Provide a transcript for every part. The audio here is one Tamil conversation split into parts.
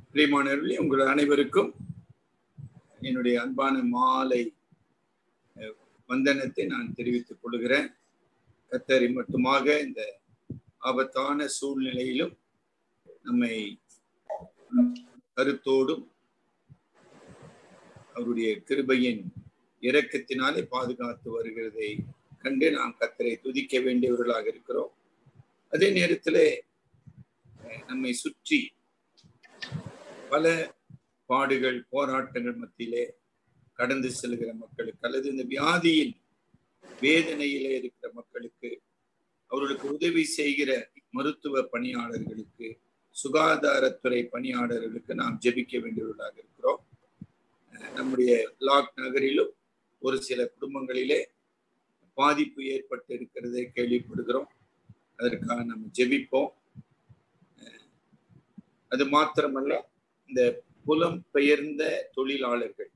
பிரியமானவர்களே உங்கள் அனைவருக்கும் என்னுடைய அன்பான மாலை அஹ், வந்தனத்தை நான் தெரிவித்துக் கொள்கிறேன் கத்தரி மட்டுமாக இந்த ஆபத்தான சூழ்நிலையிலும் நம்மை கருத்தோடும் அவருடைய கிருபையின் இரக்கத்தினாலே பாதுகாத்து வருகிறதை கண்டு நாம் கத்தரை துதிக்க வேண்டியவர்களாக இருக்கிறோம் அதே நேரத்திலே அஹ், நம்மை சுற்றி பல பாடுகள் போராட்டங்கள் மத்தியிலே கடந்து செல்கிற மக்களுக்கு அல்லது இந்த வியாதியின் வேதனையிலே இருக்கிற மக்களுக்கு அவர்களுக்கு உதவி செய்கிற மருத்துவ பணியாளர்களுக்கு சுகாதாரத்துறை பணியாளர்களுக்கு நாம் ஜெபிக்க வேண்டியவர்களாக இருக்கிறோம் அஹ் நம்முடைய லாக் நகரிலும் ஒரு சில குடும்பங்களிலே பாதிப்பு ஏற்பட்டு இருக்கிறதை கேள்விப்படுகிறோம் அதற்காக நம்ம ஜெபிப்போம் அஹ் அது மாத்திரமல்ல இந்த புலம் பெயர்ந்த தொழிலாளர்கள்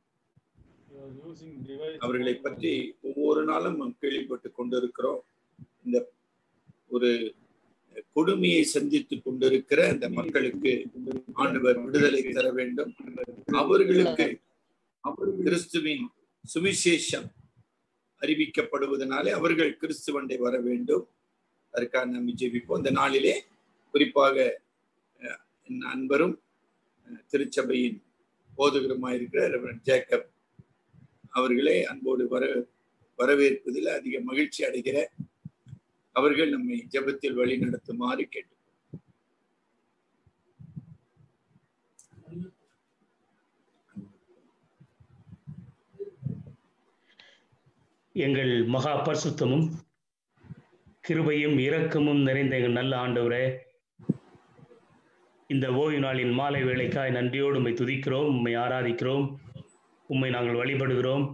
அவர்களை பற்றி ஒவ்வொரு நாளும் நாம் கேள்விப்பட்டு கொண்டிருக்கிறோம் இந்த ஒரு கொடுமையை சந்தித்துக் கொண்டிருக்கிற அந்த மக்களுக்கு ஆண்டவர் விடுதலை தர வேண்டும் அவர்களுக்கு அவர் கிறிஸ்துவின் சுவிசேஷம் அறிவிக்கப்படுவதனாலே அவர்கள் கிறிஸ்துவண்டை வர வேண்டும் அதற்காக நாம் ஜெபிப்போம் இந்த நாளிலே குறிப்பாக அஹ், என் அன்பரும் அஹ், திருச்சபையின் போதகருமாயிருக்கிற ரெவரண்ட் ஜேக்கப் அவர்களே அன்போடு வர வரவேற்பதில் அதிக மகிழ்ச்சி அடைகிற அவர்கள் நம்மை ஜெபத்தில் வழி நடத்துமாறு கேட்டு எங்கள் மகா பரிசுத்தமும் கிருபையும் இரக்கமும் நிறைந்த எங்கள் நல்ல ஆண்டவரே இந்த ஓய்வு நாளின் மாலை வேளைக்காய் நன்றியோடு உம்மை துதிக்கிறோம் உம்மை ஆராதிக்கிறோம் உம்மை நாங்கள் வழிபடுகிறோம்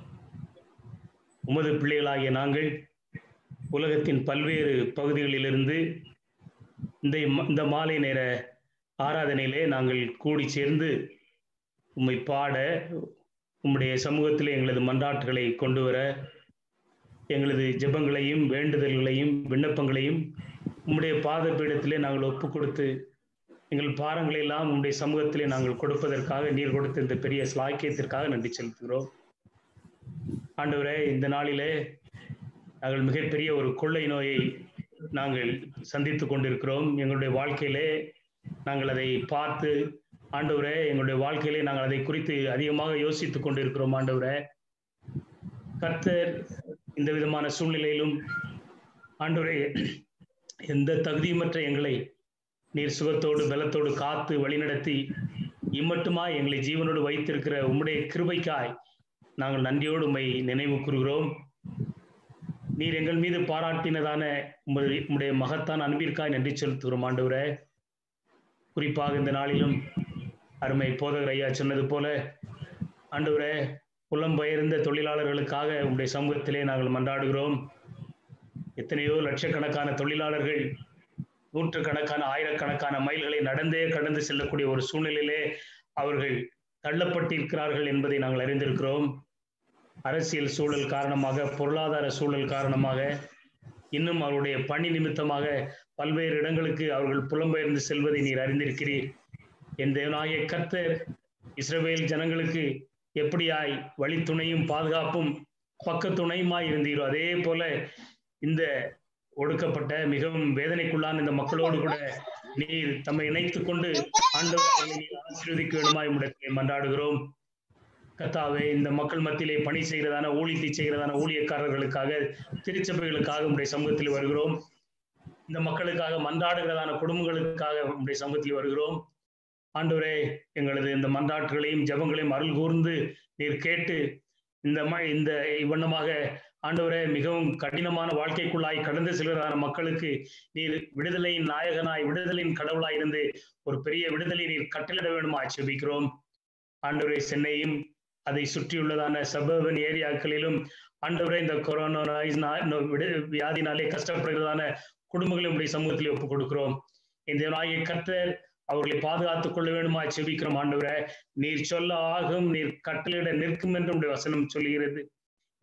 உமது பிள்ளைகளாகிய நாங்கள் உலகத்தின் பல்வேறு பகுதிகளிலிருந்து இந்த இந்த மாலை நேர ஆராதனையிலே நாங்கள் கூடி சேர்ந்து உம்மை பாட உம்முடைய சமூகத்தில் எங்களது மன்றாட்டுகளை கொண்டு வர எங்களது ஜெபங்களையும் வேண்டுதல்களையும் விண்ணப்பங்களையும் உம்முடைய பாதபீடத்திலே நாங்கள் ஒப்பு கொடுத்து எங்கள் பாரங்களை எல்லாம் உம்முடைய சமூகத்திலே நாங்கள் கொடுப்பதற்காக நீர் கொடுத்த இந்த பெரிய ஸ்லாக்கியத்திற்காக நன்றி செலுத்துகிறோம் ஆண்டவரே இந்த நாளிலே நாங்கள் மிகப்பெரிய ஒரு கொள்ளை நோயை நாங்கள் சந்தித்து கொண்டிருக்கிறோம் எங்களுடைய வாழ்க்கையிலே நாங்கள் அதை பார்த்து ஆண்டவரே எங்களுடைய வாழ்க்கையிலே நாங்கள் அதை குறித்து அதிகமாக யோசித்துக் கொண்டிருக்கிறோம் ஆண்டவரே கர்த்தர் இந்த விதமான சூழ்நிலையிலும் ஆண்டவரே எந்த தகுதியுமற்ற எங்களை நீர் சுகத்தோடு பலத்தோடு காத்து வழிநடத்தி இம்மட்டுமா எங்களை ஜீவனோடு வைத்திருக்கிற உம்முடைய கிருபைக்காய் நாங்கள் நன்றியோடு உம்மை நினைவு கூறுகிறோம் நீர் எங்கள் மீது பாராட்டினதான உம்முடைய உம்முடைய மகத்தான் அன்பிற்காய் நன்றி செலுத்துகிறோம் ஆண்டவரே குறிப்பாக இந்த நாளிலும் அருமை போதகர் ஐயா சொன்னது போல ஆண்டவரே புலம்பெயர்ந்த தொழிலாளர்களுக்காக உங்களுடைய சமூகத்திலே நாங்கள் மன்றாடுகிறோம் எத்தனையோ லட்சக்கணக்கான தொழிலாளர்கள் நூற்றுக்கணக்கான ஆயிரக்கணக்கான மைல்களை நடந்தே கடந்து செல்லக்கூடிய ஒரு சூழ்நிலையிலே அவர்கள் தள்ளப்பட்டிருக்கிறார்கள் என்பதை நாங்கள் அறிந்திருக்கிறோம் அரசியல் சூழல் காரணமாக பொருளாதார சூழல் காரணமாக இன்னும் அவருடைய பணி நிமித்தமாக பல்வேறு இடங்களுக்கு அவர்கள் புலம்பெயர்ந்து செல்வதை நீர் அறிந்திருக்கிறீர் என் தேவனாகிய கர்த்தர் இஸ்ரவேல் ஜனங்களுக்கு எப்படியாய் வழித்துணையும் பாதுகாப்பும் பக்கத்துணையுமாய் இருந்தீரோ அதே போல இந்த ஒடுக்கப்பட்ட மிகவும் வேதனைக்குள்ளான இந்த மக்களோடு கூட நீர் தம்மை இணைத்துக் கொண்டு ஆண்டவர்களை நீர் ஆசீர்வதிக்க வேண்டுமாய் உம்மிடத்திலே மன்றாடுகிறோம் கத்தாவே இந்த மக்கள் மத்தியிலே பணி செய்கிறதான ஊழியத்தை செய்கிறதான ஊழியக்காரர்களுக்காக திருச்சபைகளுக்காக உடைய சமூகத்தில் வருகிறோம் இந்த மக்களுக்காக மன்றாடுகிறதான குடும்பங்களுக்காக உடைய சமூகத்தில் வருகிறோம் ஆண்டவரே எங்களது இந்த மன்றாட்டுகளையும் ஜபங்களையும் அருள் கூர்ந்து நீர் கேட்டு இந்த ம இந்த இவ்வண்ணமாக ஆண்டவரே மிகவும் கடினமான வாழ்க்கைக்குள்ளாய் கடந்து செல்கிறதான மக்களுக்கு நீர் விடுதலையின் நாயகனாய் விடுதலையின் கடவுளாய் இருந்து ஒரு பெரிய விடுதலை நீர் கட்டளிட வேண்டுமா செபிக்கிறோம் ஆண்டவரே சென்னையும் அதை சுற்றியுள்ளதான சபர்பன் ஏரியாக்களிலும் ஆண்டவரே இந்த கொரோனா விடு வியாதினாலே கஷ்டப்படுகிறதான குடும்பங்களை உடைய சமூகத்திலே ஒப்புக் கொடுக்கிறோம் இந்த நாயை கர்த்தர் அவர்களை பாதுகாத்துக் கொள்ள வேண்டுமா செபிக்கிறோம் ஆண்டவரே நீர் சொல்ல ஆகும் நீர் கட்டளையிட நிற்கும் என்று உடைய வசனம் சொல்லுகிறது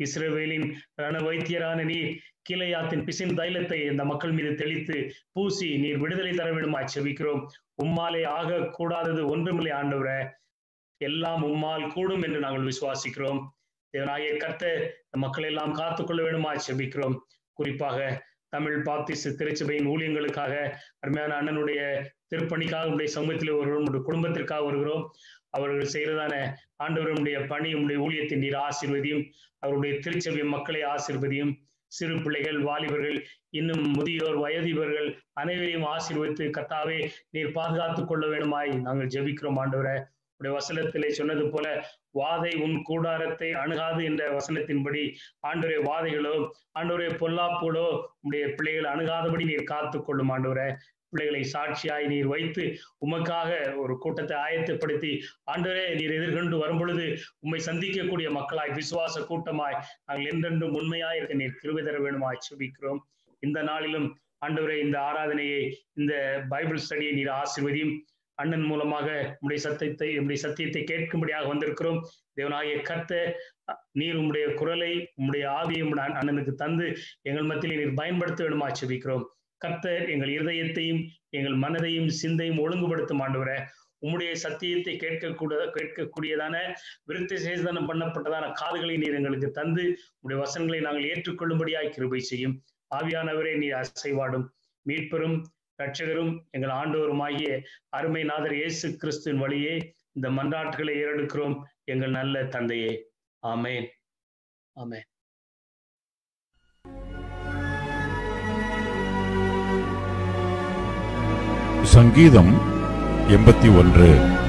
இஸ்ரவேலின் ரண வைத்தியரான நீர் கீழையாத்தின் பிசின் தைலத்தை இந்த மக்கள் மீது தெளித்து பூசி நீர் விடுதலை தர வேண்டுமாய் செபிக்கிறோம் உம்மாலே ஆக கூடாதது ஒன்றுமில்லை ஆண்டவர எல்லாம் உம்மால் கூடும் என்று நாங்கள் விசுவாசிக்கிறோம் தேவனாகிய கத்த மக்களை எல்லாம் காத்துக்கொள்ள வேண்டுமாய் செபிக்கிறோம் குறிப்பாக தமிழ் பாப்திஸ்ட் திருச்சபையின் ஊழியங்களுக்காக அருமையான அண்ணனுடைய திருப்பணிக்காக உடைய சமூகத்தில் வருகிறோம் உடைய குடும்பத்திற்காக வருகிறோம் அவர்கள் செய்கிறதான ஆண்டவருடைய பணி உடைய ஊழியத்தின் நீர் ஆசிர்வதியும் அவருடைய திருச்சபை மக்களை ஆசிர்வதியும் சிறு பிள்ளைகள் வாலிபர்கள் இன்னும் முதியோர் வயதிபர்கள் அனைவரையும் ஆசீர்வதித்து கத்தாவே நீர் பாதுகாத்துக் கொள்ள வேண்டுமாய் நாங்கள் ஜெபிக்கிறோம் ஆண்டவரை உடைய வசனத்திலே சொன்னது போல வாதை உன் கூடாரத்தை அணுகாது என்ற வசனத்தின்படி ஆண்டவரே வாதைகளோ ஆண்டவரே பொல்லாப்புகளோ உடைய பிள்ளைகள் அணுகாதபடி நீர் காத்துக் கொள்ளும் ஆண்டவரை பிள்ளைகளை சாட்சியாய் நீர் வைத்து உமக்காக ஒரு கூட்டத்தை ஆயத்தப்படுத்தி ஆண்டவரே நீர் எதிர்கொண்டு வரும் பொழுது உம்மை சந்திக்கக்கூடிய மக்களாய் விசுவாச கூட்டமாய் நாங்கள் என்றென்றும் உண்மையாய் இருக்க நீர் கிருவை தர வேணுமாய் சுபிக்கிறோம் இந்த நாளிலும் ஆண்டவரே இந்த ஆராதனையை இந்த பைபிள் ஸ்டடியை நீர் ஆசிர்வதியும் அண்ணன் மூலமாக உடைய சத்தியத்தை உடைய சத்தியத்தை கேட்கும்படியாக வந்திருக்கிறோம் தேவனாகிய கத்த நீர் உம்முடைய குரலை உம்முடைய ஆவியை அண்ணனுக்கு தந்து எங்கள் மத்தியில் நீர் பயன்படுத்த வேணுமா செபிக்கிறோம் கர்த்தர் எங்கள் இருதயத்தையும் எங்கள் மனதையும் சிந்தையும் ஒழுங்குபடுத்தும் ஆண்டவர உம்முடைய சத்தியத்தை கேட்கக்கூட கேட்கக்கூடியதான விருத்தி சேதனம் பண்ணப்பட்டதான காதுகளை நீர் எங்களுக்கு தந்து உடைய வசனங்களை நாங்கள் ஏற்றுக்கொள்ளும்படியாய் கிருபை செய்யும் ஆவியானவரே நீர் அசைவாடும் மீட்பெரும் ரட்சகரும் எங்கள் ஆண்டவருமாகிய அருமை நாதர் இயேசு கிறிஸ்துவின் வழியே இந்த மன்றாட்டுகளை ஏறெடுக்கிறோம் எங்கள் நல்ல தந்தையே ஆமேன் ஆமேன் சங்கீதம் எண்பத்தி ஒன்று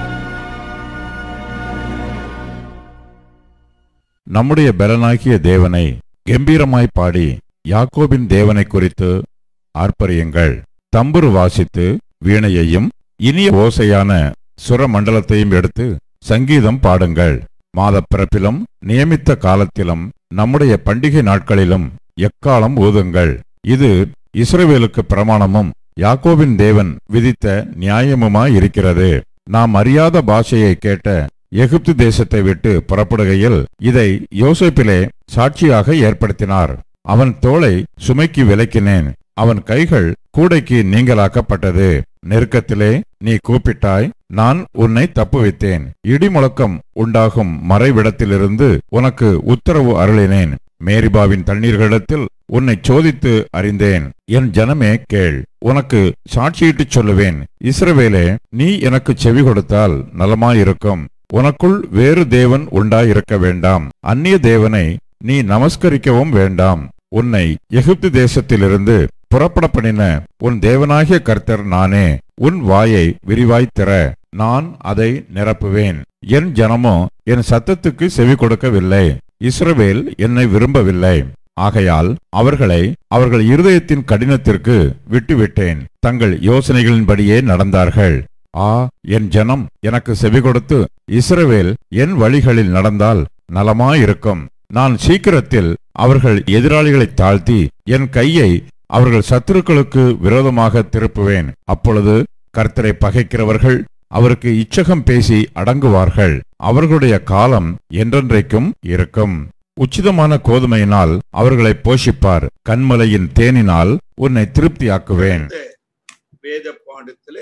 நம்முடைய பலனாகிய தேவனை கம்பீரமாய் பாடி யாக்கோபின் தேவனை குறித்து ஆர்ப்பரியுங்கள் தம்புரு வாசித்து வீணையையும் இனிய ஓசையான சுரமண்டலத்தையும் எடுத்து சங்கீதம் பாடுங்கள் மாதப்பிறப்பிலும் நியமித்த காலத்திலும் நம்முடைய பண்டிகை நாட்களிலும் எக்காலம் ஊதுங்கள் இது இஸ்ரவேலுக்கு பிரமாணமும் யாக்கோபின் தேவன் விதித்த நியாயமுமாயிருக்கிறது நாம் அறியாத பாஷையை கேட்ட எகிப்து தேசத்தை விட்டு புறப்படுகையில் இதை யோசேப்பிலே சாட்சியாக ஏற்படுத்தினார் அவன் தோளை சுமைக்கு விலக்கினேன் அவன் கைகள் கூடைக்கு நீங்களாக்கப்பட்டது நெருக்கத்திலே நீ கூப்பிட்டாய் நான் உன்னை தப்புவித்தேன் இடிமுழக்கம் உண்டாகும் மறைவிடத்திலிருந்து உனக்கு உத்தரவு அருளினேன் மேரிபாவின் தண்ணீர்களிடத்தில் உன்னை சோதித்து அறிந்தேன் என் ஜனமே கேள் உனக்கு சாட்சியிட்டுச் சொல்லுவேன் இஸ்ரவேலே நீ எனக்கு செவி கொடுத்தால் நலமாயிருக்கும் உனக்குள் வேறு தேவன் உண்டாயிருக்க வேண்டாம் அந்நிய தேவனை நீ நமஸ்கரிக்கவும் வேண்டாம் உன்னை எகிப்து தேசத்திலிருந்து புறப்பட பண்ணின உன் தேவனாகிய கர்த்தர் நானே உன் வாயை விரிவாய் திற நான் அதை நிரப்புவேன் என் ஜனமோ என் சத்தத்துக்கு செவி கொடுக்கவில்லை இஸ்ரவேல் என்னை விரும்பவில்லை ஆகையால் அவர்களை அவர்கள் இருதயத்தின் கடினத்திற்கு விட்டுவிட்டேன் தங்கள் யோசனைகளின்படியே நடந்தார்கள் ஆ என் ஜனம் எனக்கு செவி கொடுத்து இஸ்ரவேல் என் வழிகளில் நடந்தால் நலமாயிருக்கும் நான் சீக்கிரத்தில் அவர்கள் எதிராளிகளை தாழ்த்தி என் கையை அவர்கள் சத்துருக்களுக்கு விரோதமாக திருப்புவேன் அப்பொழுது கர்த்தரை பகைக்கிறவர்கள் அவருக்கு இச்சகம் பேசி அடங்குவார்கள் அவர்களுடைய காலம் என்றென்றைக்கும் இருக்கும் உச்சிதமான கோதுமையினால் அவர்களை போஷிப்பார் கண்மலையின் தேனினால் உன்னை திருப்தியாக்குவேன் வேத பாடத்துல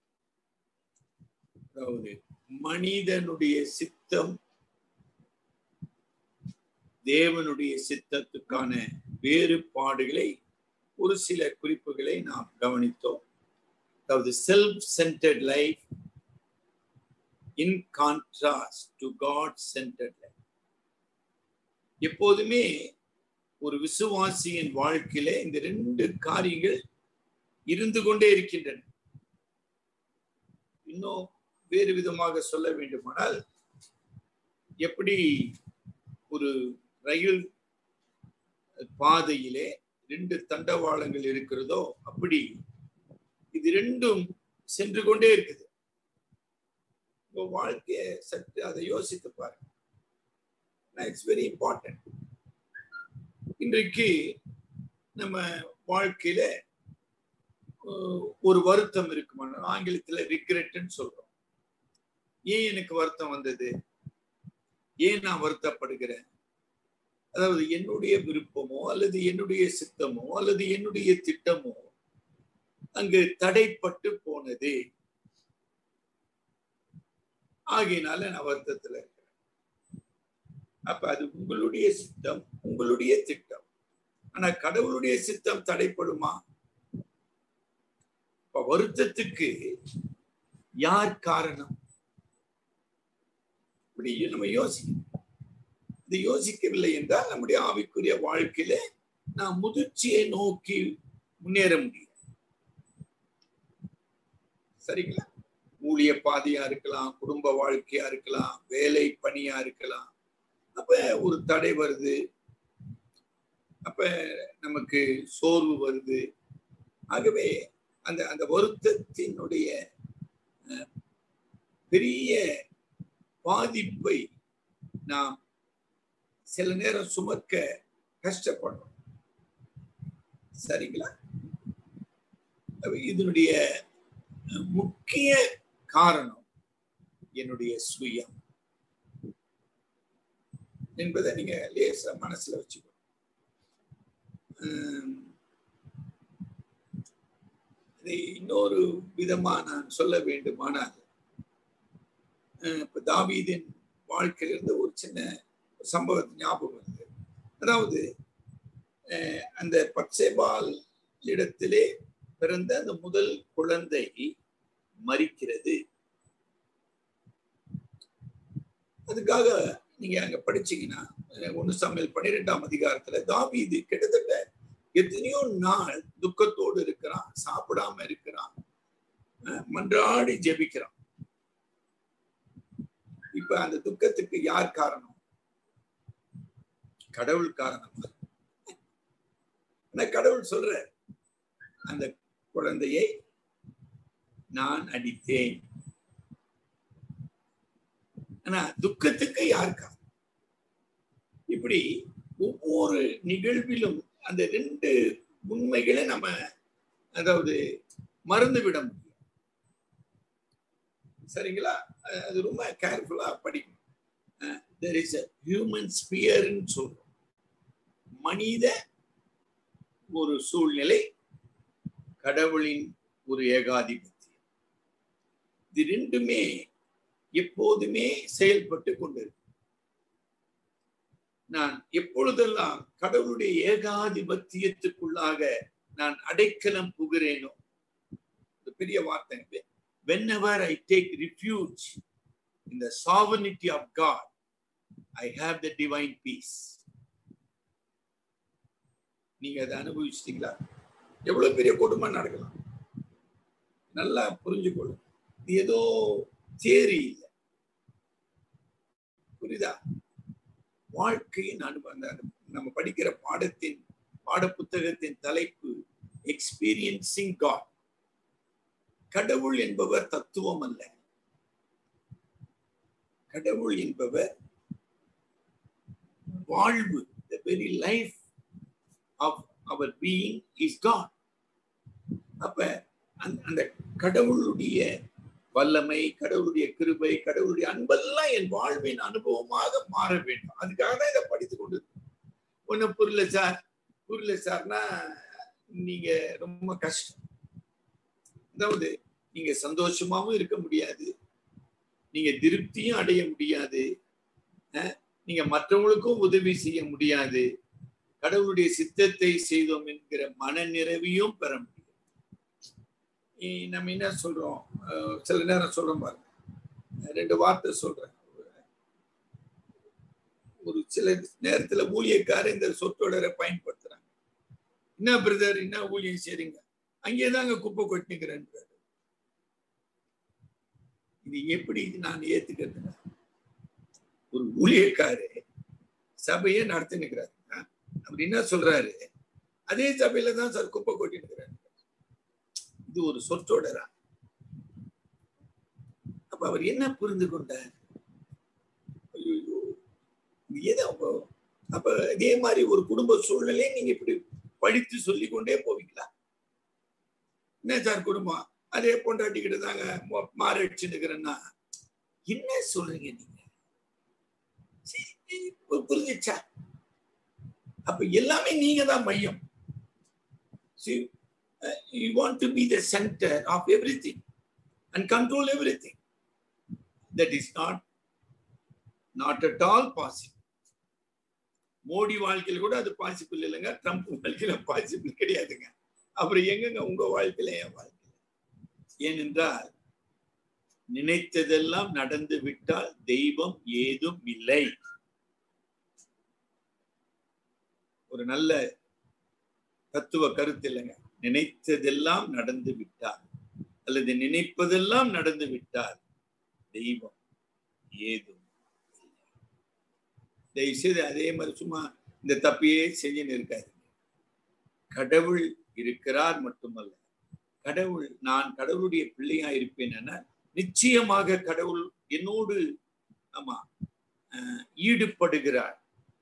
அதாவது மனிதனுடைய சித்தம் தேவனுடைய சித்தத்துக்கான வேறுபாடுகளை ஒரு சில குறிப்புகளை நாம் கவனித்தோம் அதாவது self centred life in contrast to God centred life எப்போதுமே ஒரு விசுவாசியின் வாழ்க்கையில இந்த ரெண்டு காரியங்கள் இருந்து கொண்டே இருக்கின்றன இன்னும் வேறு விதமாக சொல்ல வேண்டுமானால் எப்படி ஒரு ரயில் பாதையிலே ரெண்டு தண்டவாளங்கள் இருக்கிறதோ அப்படி இது ரெண்டும் சென்று கொண்டே இருக்குது உங்க வாழ்க்கைய சற்று அதை யோசித்து பாருங்க இட்ஸ் வெரி இம்பார்ட்டன்ட் இன்றைக்கு நம்ம வாழ்க்கையில ஒரு வருத்தம் இருக்குமான ஆங்கிலத்துல ரிக்ரெட்னு சொல்றோம் ஏன் எனக்கு வருத்தம் வந்தது ஏன் நான் வருத்தப்படுகிறேன் அதாவது என்னுடைய விருப்பமோ அல்லது என்னுடைய சித்தமோ அல்லது என்னுடைய திட்டமோ அங்கு தடைப்பட்டு போனது ஆகையினால நான் வருத்தத்துல இருக்கிறேன் அப்ப அது உங்களுடைய சித்தம் உங்களுடைய திட்டம் ஆனா கடவுளுடைய சித்தம் தடைப்படுமா இப்ப வருத்தத்துக்கு யார் காரணம் இப்படி நம்ம யோசிக்கணும் இது யோசிக்கவில்லை என்றால் நம்முடைய ஆவிக்குரிய வாழ்க்கையில நாம் முதிர்ச்சியை நோக்கி முன்னேற முடியும் சரிங்களா ஊழிய பாதையா இருக்கலாம் குடும்ப வாழ்க்கையா இருக்கலாம் வேலை பணியா இருக்கலாம் அப்ப ஒரு தடை வருது அப்ப நமக்கு சோர்வு வருது ஆகவே அந்த அந்த வருத்தத்தினுடைய பெரிய பாதிப்பை நாம் சில நேரம் சுமக்க கஷ்டப்படுறோம் சரிங்களா இதனுடைய முக்கிய காரணம் என்னுடைய சுயம் என்பதை நீங்க லேசா மனசுல வச்சுக்கணும் இதை இன்னொரு விதமா நான் சொல்ல வேண்டுமானால் இப்ப தாவீதின் வாழ்க்கையிலிருந்து ஒரு சின்ன சம்பவத்து ஞாபகம் வருது அதாவது அந்த பச்சைபால் இடத்திலே பிறந்த அந்த முதல் குழந்தை மறிக்கிறது அதுக்காக நீங்க அங்க படிச்சீங்கன்னா ஒண்ணு சமையல் பன்னிரெண்டாம் அதிகாரத்துல தாவீது கிட்டத்தட்ட எத்தனையோ நாள் துக்கத்தோடு இருக்கிறான் சாப்பிடாம இருக்கிறான் மன்றாடி ஜெபிக்கிறான் இப்ப அந்த துக்கத்துக்கு யார் காரணம் கடவுள் காரணம் ஆனா கடவுள் சொல்ற அந்த குழந்தையை நான் அடித்தேன் ஆனா துக்கத்துக்கு யார் காரணம் இப்படி ஒவ்வொரு நிகழ்விலும் அந்த ரெண்டு உண்மைகளை நம்ம அதாவது மறந்து விட முடியும் சரிங்களா அது ரொம்ப கேர்ஃபுல்லா படிக்கணும் தெர் இஸ் ஹியூமன் ஸ்பியர்னு சொல்றோம் மனித ஒரு சூழ்நிலை கடவுளின் ஒரு ஏகாதிபத்தியம் இது ரெண்டுமே எப்போதுமே செயல்பட்டு கொண்டிருக்கு நான் எப்பொழுதெல்லாம் கடவுளுடைய ஏகாதிபத்தியத்துக்குள்ளாக நான் அடைக்கலம் புகிறேனோ பெரிய வார்த்தை whenever I take refuge in the sovereignty of God, I have the divine peace. நீங்க அதை அனுபவிச்சிட்டீங்களா எவ்வளவு பெரிய குடும்பம் நடக்கலாம் நல்லா புரிஞ்சுக்கொள்ளும் இது ஏதோ தேரி இல்லை புரியுதா வாழ்க்கையின் அனுபவம் நம்ம படிக்கிற பாடத்தின் பாட புத்தகத்தின் தலைப்பு எக்ஸ்பீரியன்சிங் காட் கடவுள் என்பவர் தத்துவம் அல்ல கடவுள் என்பவர் வாழ்வு the very life of our being is God அப்ப அந்த கடவுளுடைய வல்லமை கடவுளுடைய கிருபை கடவுளுடைய அன்பெல்லாம் என் வாழ்வின் அனுபவமாக மாற வேண்டும் அதுக்காக தான் இதை படித்து கொண்டு ஒன்னும் புரியல சார் புரியல சார்னா நீங்க ரொம்ப கஷ்டம் அதாவது நீங்க சந்தோஷமாவும் இருக்க முடியாது நீங்க திருப்தியும் அடைய முடியாது நீங்க மற்றவங்களுக்கும் உதவி செய்ய முடியாது கடவுளுடைய சித்தத்தை செய்தோம் என்கிற மன நிறைவையும் பெற முடியும் நம்ம என்ன சொல்றோம் சில நேரம் சொல்றோம் பாருங்க ரெண்டு வார்த்தை சொல்றேன் ஒரு சில நேரத்துல ஊழியக்கார இந்த சொற்றொடரை பயன்படுத்துறாங்க என்ன பிரதர் என்ன ஊழியம் செய்றீங்க அங்கேதாங்க குப்பை கொட்டினுக்கிறேன்றாரு இது எப்படி நான் ஏத்துக்கிறது ஒரு ஊழியக்காரு சபையை நடத்தினுக்கிறாரு அவர் என்ன சொல்றாரு அதே சபையில தான் சார் குப்பை கொட்டினுக்கிறாரு இது ஒரு சொற்றொடரா அப்ப அவர் என்ன புரிந்து கொண்டார் ஏதோ அப்ப இதே மாதிரி ஒரு குடும்ப சூழ்நிலையை நீங்க இப்படி படித்து சொல்லி கொண்டே போவீங்களா என்ன சார் குடும்பம் அதே பொண்டாட்டிக்கிட்ட தாங்க மாறடிச்சுன்னுக்கிறேன்னா என்ன சொல்றீங்க நீங்க புரிஞ்சிச்சா அப்ப எல்லாமே நீங்க தான் மையம் See, uh, you want to be the center of everything and control everything. That is not not at all possible. Modi வாழ்க்கையில் கூட அது பாசிபிள் இல்லைங்க ட்ரம்ப் வாழ்க்கையில பாசிபிள் கிடையாதுங்க அப்புறம் எங்கங்க உங்க வாழ்க்கையில என் வாழ்க்கையில ஏனென்றால் நினைத்ததெல்லாம் நடந்து விட்டால் தெய்வம் ஏதும் இல்லை ஒரு நல்ல தத்துவ கருத்து இல்லைங்க நினைத்ததெல்லாம் நடந்து விட்டால் அல்லது நினைப்பதெல்லாம் நடந்து விட்டால் தெய்வம் ஏதும் இல்லை. தயவு செய்து அதே மாதிரி சும்மா இந்த தப்பையே செஞ்சுன்னு இருக்காது கடவுள் இருக்கிறார் மட்டுமல்ல கடவுள் நான் கடவுளுடைய பிள்ளையா இருப்பேன் என நிச்சயமாக கடவுள் என்னோடு ஆமா அஹ், ஈடுபடுகிறார்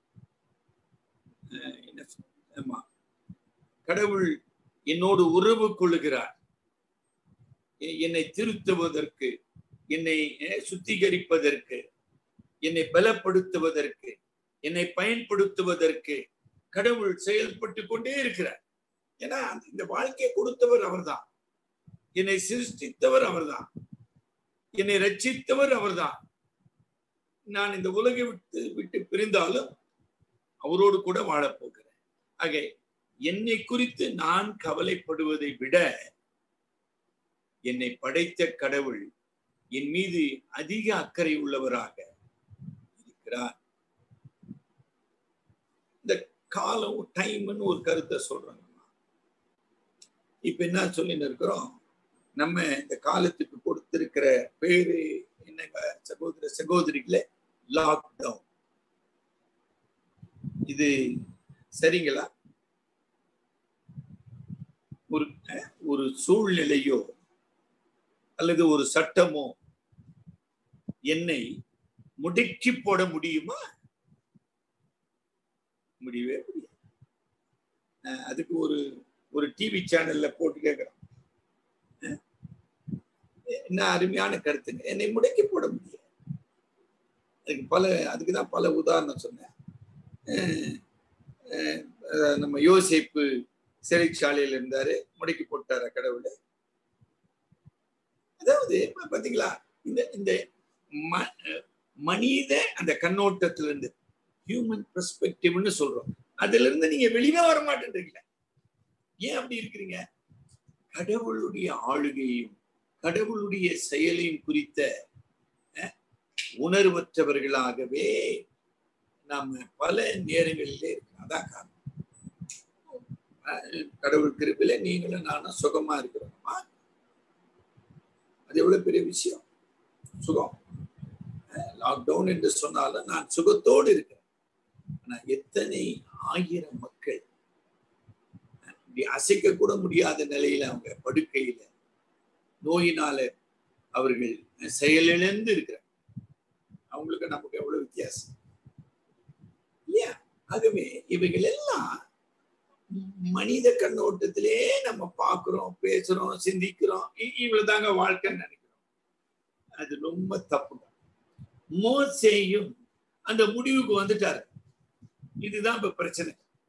அஹ், என்ன சொல்றது? ஆமா கடவுள் என்னோடு உறவு கொள்ளுகிறார் எ- என்னை திருத்துவதற்கு என்னை அஹ், சுத்திகரிப்பதற்கு என்னை பலப்படுத்துவதற்கு என்னை பயன்படுத்துவதற்கு கடவுள் செயல்பட்டு கொண்டே இருக்கிறார் ஏன்னா இந்த வாழ்க்கையை கொடுத்தவர் அவர்தான் என்னை சிருஷ்டித்தவர் அவர்தான் என்னை ரட்சித்தவர் அவர்தான் நான் இந்த உலகை விட்டு விட்டு பிரிந்தாலும் அவரோடு கூட வாழப் போகிறேன் ஆக என்னை குறித்து நான் கவலைப்படுவதை விட என்னை படைத்த கடவுள் என் மீது அதிக அக்கறை உள்ளவராக இருக்கிறார் இந்த காலம் டைம்னு ஒரு கருத்தை சொல்றாங்க இப்ப என்ன சொல்லின்னு இருக்கிறோம் நம்ம இந்த காலத்துக்கு கொடுத்திருக்கிற பேரு என்னங்க சகோதர சகோதரிகளே லாக்டவுன் இது சரிங்களா ஒரு அஹ், ஒரு சூழ்நிலையோ அல்லது ஒரு சட்டமோ என்னை முடக்கி போட முடியுமா முடியவே முடியாது அஹ், அதுக்கு ஒரு ஒரு டிவி சேனல்ல போட்டு கேட்கிறோம் அஹ், என்ன அருமையான கருத்துங்க என்னை முடக்கி போட முடியாது அதுக்கு பல அதுக்கு தான் பல உதாரணம் சொன்னேன் அஹ், அஹ், அஹ், நம்ம யோசிப்பு சிறைச்சாலையில் இருந்தாரு முடக்கி போட்டார கடவுளை அதாவது பாத்தீங்களா இந்த இந்த ம- அஹ், மனித அந்த கண்ணோட்டத்துல இருந்து ஹியூமன் பெர்ஸ்பெக்டிவ்னு சொல்றோம் அதுல இருந்து நீங்க வெளியே வர மாட்டேன்றீங்களே ஏன் அப்படி இருக்கிறீங்க கடவுளுடைய ஆளுகையும் கடவுளுடைய செயலையும் குறித்த அஹ், உணர்வற்றவர்களாகவே நாம பல நேரங்களிலே இருக்கோம் அதான் காரணம் அஹ், கடவுள் கிருப்பில நீங்களும் நானும் சுகமா இருக்கிறோமா அது எவ்வளவு பெரிய விஷயம் சுகம் லாக்டவுன் என்று சொன்னாலும் நான் சுகத்தோடு இருக்கிறேன் ஆனா எத்தனை ஆயிரம் மக்கள் இப்படி அசைக்க கூட முடியாத நிலையில அவங்க படுக்கையில நோயினால அவர்கள் செயலிழந்து இருக்கிறார் அவங்களுக்கு நமக்கு எவ்வளவு வித்தியாசம் இல்லையா ஆகவே இவைகள் எல்லாம் மனித கண்ணோட்டத்திலே நம்ம பார்க்கிறோம் பேசுறோம் சிந்திக்கிறோம் இ- இவ்வளவுதாங்க வாழ்க்கைன்னு நினைக்கிறோம் அது ரொம்ப தப்பு மோசேயும் அந்த முடிவுக்கு வந்துட்டாரு இதுதான் இப்ப பிரச்சனை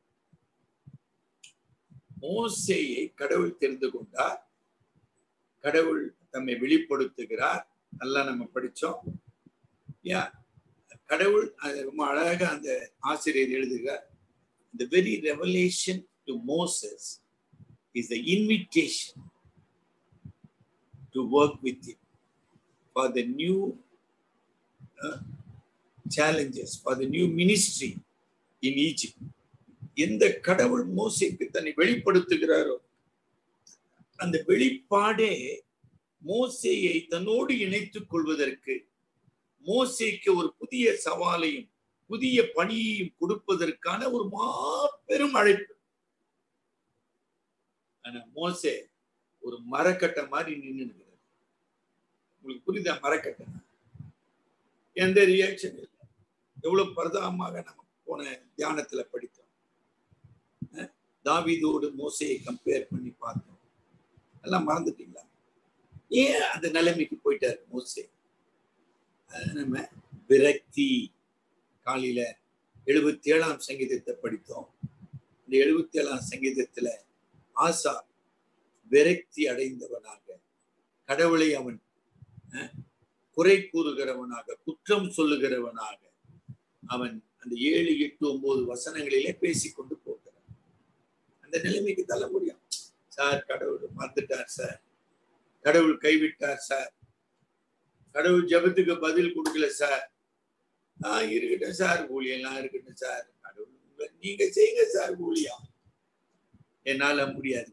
மோசேயை கடவுள் தெரிந்து கொண்டார் கடவுள் தம்மை வெளிப்படுத்துகிறார் நல்லா நம்ம படிச்சோம் யா கடவுள் அது ரொம்ப அழகா அந்த ஆசிரியர் எழுதுகிறார் the very revelation to Moses is the invitation to work with him for the new uh, challenges, for the new ministry in Egypt. எந்த கடவுள் மோசைக்கு தன்னை வெளிப்படுத்துகிறாரோ அந்த வெளிப்பாடே மோசேயை தன்னோடு இணைத்துக் கொள்வதற்கு மோசேக்கு ஒரு புதிய சவாலையும் புதிய பணியையும் கொடுப்பதற்கான ஒரு மாபெரும் அழைப்பு ஆனா மோசே ஒரு மரக்கட்டை மாதிரி நின்று உங்களுக்கு புரியுதா மரக்கட்டை எந்த ரியாக்ஷன் இல்லை எவ்வளவு பரதாமாக நம்ம போன தியானத்துல படித்தோம் அஹ் தாவீதோடு மோசையை கம்பேர் பண்ணி பார்த்தோம் எல்லாம் மறந்துட்டீங்களா ஏன் அந்த நிலைமைக்கு போயிட்டாரு மோசே அது நம்ம விரக்தி காலையில எழுபத்தி ஏழாம் சங்கீதத்தை படித்தோம் இந்த எழுபத்தி ஏழாம் சங்கீதத்துல ஆசா விரக்தி அடைந்தவனாக கடவுளை அவன் அஹ், குறை கூறுகிறவனாக குற்றம் சொல்லுகிறவனாக அவன் அந்த ஏழு எட்டு ஒன்பது வசனங்களிலே பேசிக்கொண்டு போகிறான் அந்த நிலைமைக்கு தள்ள முடியும் சார் கடவுள் மறந்துட்டார் சார் கடவுள் கைவிட்டார் சார் கடவுள் ஜெபத்துக்கு பதில் கொடுக்கல சார் ஆஹ் இருக்கட்டும் சார் ஊழியெல்லாம் இருக்கட்டும் சார் கடவுள் உங்களை- நீங்க செய்யுங்க சார் ஊழியம் என்னால முடியாது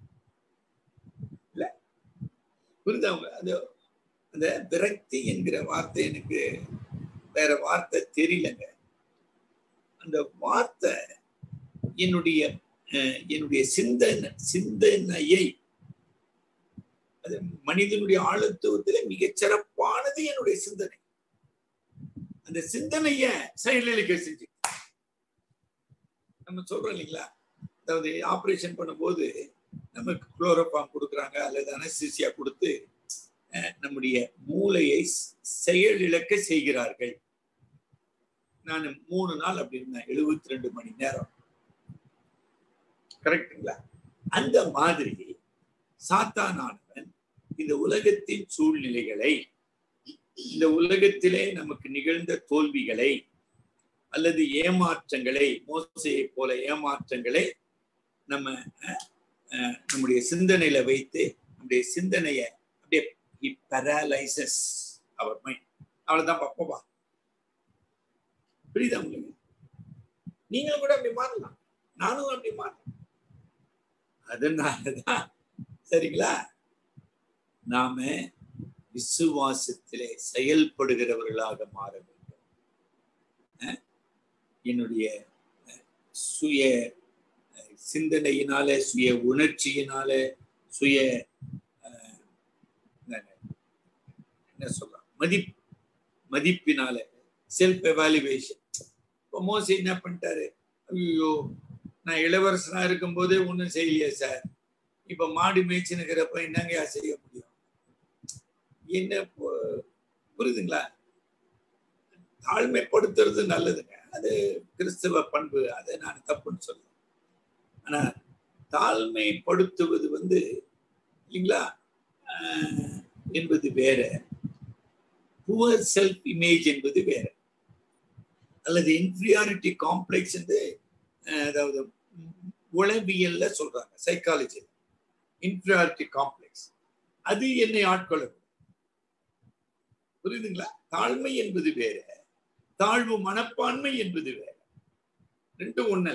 இல்ல புரியுதா உங்க- அது அந்த விரக்தி என்கிற வார்த்தை எனக்கு வேற வார்த்தை தெரியலங்க அந்த வார்த்தை என்னுடைய அஹ், என்னுடைய சிந்தனை சிந்தனையை அது மனிதனுடைய ஆழத்துவத்திலே மிகச் சிறப்பானது என்னுடைய சிந்தனை அந்த சிந்தனைய செயலிழக்க செஞ்சு நம்ம சொல்றோம் இல்லைங்களா அதாவது ஆபரேஷன் பண்ணும்போது நமக்கு குளோரோஃபார்ம் கொடுக்குறாங்க அல்லது அனஸ்தீசியா கொடுத்து அஹ், நம்முடைய மூளையை ஸ்- செயலிழக்க செய்கிறார்கள் நான் மூணு நாள் அப்படி இருந்தேன் எழுபத்தி ரெண்டு மணி நேரம் கரெக்டுங்களா அந்த மாதிரி சாத்தானானவன் இந்த உலகத்தின் சூழ்நிலைகளை இந்த உலகத்திலே நமக்கு நிகழ்ந்த தோல்விகளை அல்லது ஏமாற்றங்களை மோசையை போல ஏமாற்றங்களை நம்ம அஹ், அஹ், நம்முடைய சிந்தனையில வைத்து நம்முடைய சிந்தனையை அப்படியே பேரலைசஸ் அவர் மைண்ட் அவ்வளவுதான் பாப்பா புரியுதா உங்களுக்கு நீங்களும் கூட அப்படி மாறலாம் நானும் அப்படி மாறலாம் அதனாலதான் சரிங்களா நாம விசுவாசத்திலே செயல்படுகிறவர்களாக மாற வேண்டும் அஹ், என்னுடைய அஹ், சுய அஹ், சிந்தனையினால சுய உணர்ச்சியினால சுய அஹ், என்ன என்ன சொல்றான் மதிப் மதிப்பினால செல்ஃப் எவாலுவேஷன் இப்போ மோசி என்ன பண்ணிட்டாரு ஐயோ நான் இளவரசனா இருக்கும்போதே ஒன்றும் செய்யலையே சார் இப்ப மாடு மேய்ச்சினுக்கிறப்ப என்னங்கயா செய்ய முடியும் என்ன பு- புரியுதுங்களா தாழ்மைப்படுத்துறது நல்லதுங்க அது கிறிஸ்தவ பண்பு அதை நான் தப்புன்னு சொல்லுவேன் ஆனா தாழ்மைப்படுத்துவது வந்து இல்லைங்களா ஆஹ், என்பது வேற புவர் செல்ஃப் இமேஜ் என்பது வேற அல்லது இன்ஃபீரியாரிட்டி காம்ப்ளெக்ஸ் என்று அஹ், அதாவது உம், உளவியல்ல சொல்றாங்க சைக்காலஜி இன்ஃபீரியாரிட்டி காம்ப்ளெக்ஸ் அது என்னை ஆட்கொள்ளும் புரியுதுங்களா தாழ்மை என்பது வேற தாழ்வு மனப்பான்மை என்பது வேற ரெண்டும் ஒண்ணல்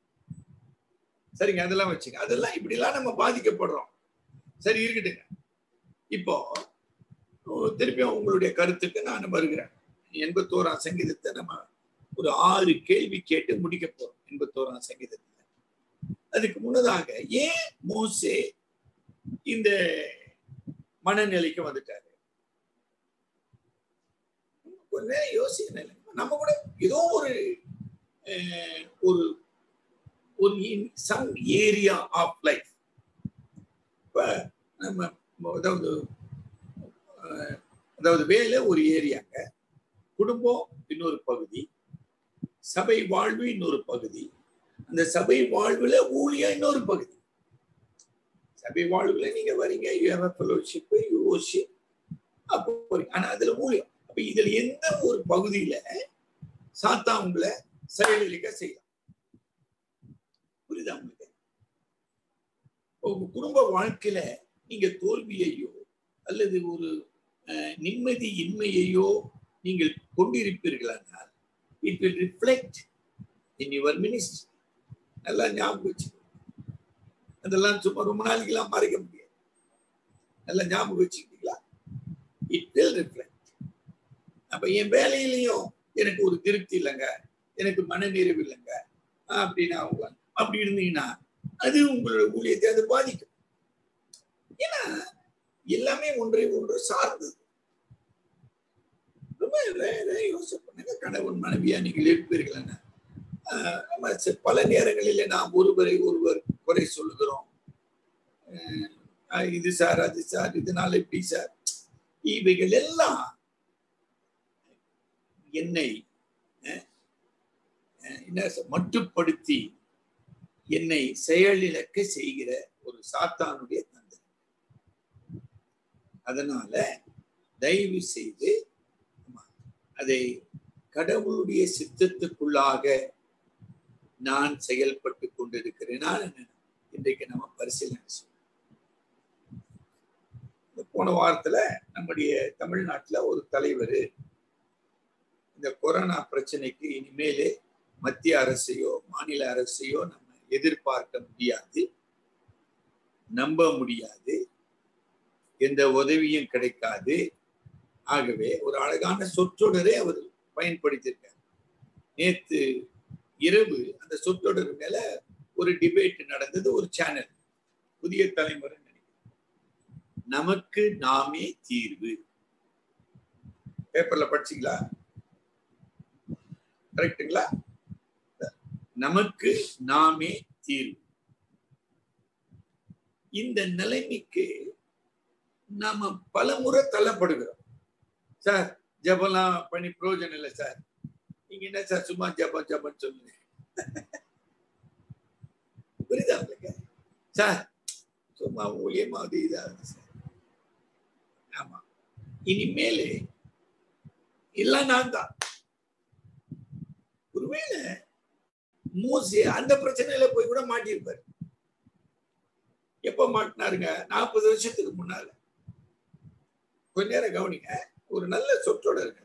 சரிங்க அதெல்லாம் வச்சுங்க அதெல்லாம் இப்படிலாம் நம்ம பாதிக்கப்படுறோம் சரி இருக்கட்டுங்க இப்போ ஓ, திருப்பியும் உங்களுடைய கருத்துக்கு நான் வருகிறேன் எண்பத்தோராம் சங்கீதத்தை நம்ம ஒரு ஆறு கேள்வி கேட்டு முடிக்க போறோம் எண்பத்தோராம் சங்கீதத்துல அதுக்கு முன்னதாக ஏன் மோசே இந்த மனநிலைக்கு வந்துட்டாரு கொஞ்ச நேரம் யோசிக்கணும் இல்லைங்க? நம்ம கூட ஏதோ ஒரு அஹ், ஒரு ஒரு சம் ஏரியா ஆஃப் லைஃப் இப்ப நம்ம அதாவது அஹ், அதாவது வேலை ஒரு ஏரியாங்க குடும்பம் இன்னொரு பகுதி சபை வாழ்வு இன்னொரு பகுதி அந்த சபை வாழ்வுல ஊழியம் இன்னொரு பகுதி சபை வாழ்வுல நீங்க வரீங்க you have a fellowship you worship அப்போ போறீங்க. ஆனா அதுல ஊழியம் அப்ப இதுல எந்த ஒரு பகுதியில சாத்தா உங்களை செயலிழக்க செய்யலாம் புரியுதா உங்களுக்கு உங்க குடும்ப வாழ்க்கையில நீங்க தோல்வியையோ அல்லது ஒரு அஹ், நிம்மதி இன்மையையோ நீங்கள் கொண்டிருப்பீர்களானால் it will reflect in your ministry நல்லா ஞாபகம் வச்சு அதெல்லாம் சும்மா ரொம்ப நாளைக்கெல்லாம் மறைக்க முடியாது நல்லா ஞாபகம் வச்சுக்கிட்டீங்களா இட் வில் ரிஃப்ளெக்ட் அப்ப என் வேலையிலையும் எனக்கு ஒரு திருப்தி இல்லைங்க எனக்கு மன நிறைவு இல்லைங்க அப்படின்னு அவங்க அப்படி இருந்தீங்கன்னா அது உங்களோட ஊழியத்தை அது பாதிக்கும் ஏன்னா எல்லாமே ஒன்றை ஒன்று சார்ந்தது ரொம்ப வே- வே- யோசனை பண்ணுங்க கணவன் மனைவியா நீங்கள் இருப்பீர்கள் நம்ம ச- பல நேரங்களிலே நாம் ஒருவரை ஒருவர் குறை சொல்லுகிறோம் அஹ் அஹ் இது சார் அது சார் இதனால இப்படி சார் இவைகள் எல்லாம் என்னை அஹ், என்ன சொ- மட்டுப்படுத்தி என்னை செயலிழக்க செய்கிற ஒரு சாத்தானுடைய தந்தை அதனால தயவு செய்து ஆமா, அதை கடவுளுடைய சித்தத்துக்குள்ளாக நான் செயல்பட்டு கொண்டிருக்கிறேனா என்ன இன்றைக்கு நம்ம பரிசீலனை செய்யணும் இந்த போன வாரத்துல நம்முடைய தமிழ்நாட்டுல ஒரு தலைவர் இந்த கொரோனா பிரச்சனைக்கு இனிமேலே மத்திய அரசையோ மாநில அரசையோ நம்ம எதிர்பார்க்க முடியாது நம்ப முடியாது எந்த உதவியும் கிடைக்காது ஆகவே ஒரு அழகான சொற்றொடரை அவர் பயன்படுத்தியிருக்கார் நேத்து இரவு அந்த சொற்றொடர் மேல ஒரு டிபேட் நடந்தது ஒரு சேனல் புதிய தலைமுறை நினைக்கிறேன் நமக்கு நாமே தீர்வு பேப்பர்ல படிச்சீங்களா கரெக்டுங்களா நமக்கு நாமே தீர்வு இந்த நிலைமைக்கு நாம பலமுறை தள்ளப்படுகிறோம் சார் ஜபம்லாம் பண்ணி பிரயோஜனம் இல்லை சார் நீங்க என்ன சார் சும்மா ஜபம் ஜபம் சொல்லுங்க புரியுதா உங்களுக்கு சார் சும்மா ஊழியமாவது இதாகுது சார் ஆமா இனிமேலே எல்லாம் நான் தான் ஒருவேளை மூசி அந்த பிரச்சனையில போய் கூட மாட்டியிருப்பாரு எப்ப மாட்டினாருங்க நாற்பது வருஷத்துக்கு முன்னால கொஞ்ச நேரம் கவனிங்க ஒரு நல்ல சொற்றோட இருக்கு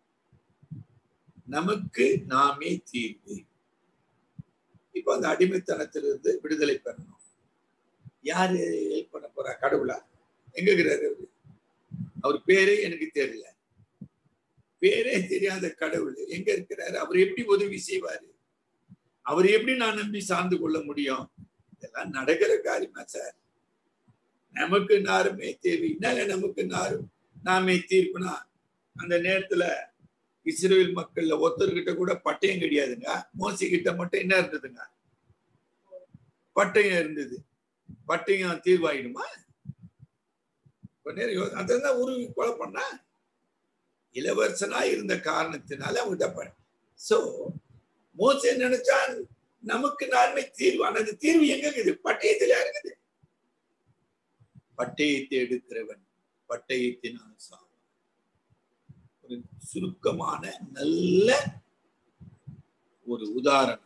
நமக்கு நாமே தீர்வு இப்ப அந்த அடிமைத்தனத்திலிருந்து விடுதலை பெறணும் யாரு ஹெல்ப் பண்ண போறா கடவுளா எங்க இருக்கிறாரு அவரு அவர் பேரே எனக்கு தெரியல பேரே தெரியாத கடவுள் எங்க இருக்கிறாரு அவர் எப்படி உதவி செய்வாரு அவர் எப்படி நான் நம்பி சார்ந்து கொள்ள முடியும் இதெல்லாம் நடக்கிற காரியமா சார் நமக்கு நாருமே தேவை என்னங்க நமக்கு நாரும் நாமே தீர்ப்புனா அந்த நேரத்துல இஸ்ரேல் மக்கள்ல ஒருத்தர்கிட்ட கூட பட்டயம் கிடையாதுங்க மோசி கிட்ட மட்டும் என்ன இருந்ததுங்க பட்டயம் இருந்தது பட்டயம் தீர்வாயிடுமா கொஞ்ச நேரம் யோ- அதான் உருவி கொலை பண்ணா இளவரசனா இருந்த காரணத்தினால அவங்க தப்ப சோ மோசே நினைச்சா நமக்கு நான்மை தீர்வு ஆனா அந்த தீர்வு எங்க இருக்குது பட்டயத்துல இருக்குது பட்டயத்தை எடுக்கிறவன் பட்டயத்தினால் சாவான் ஒரு சுருக்கமான நல்ல ஒரு உதாரணம்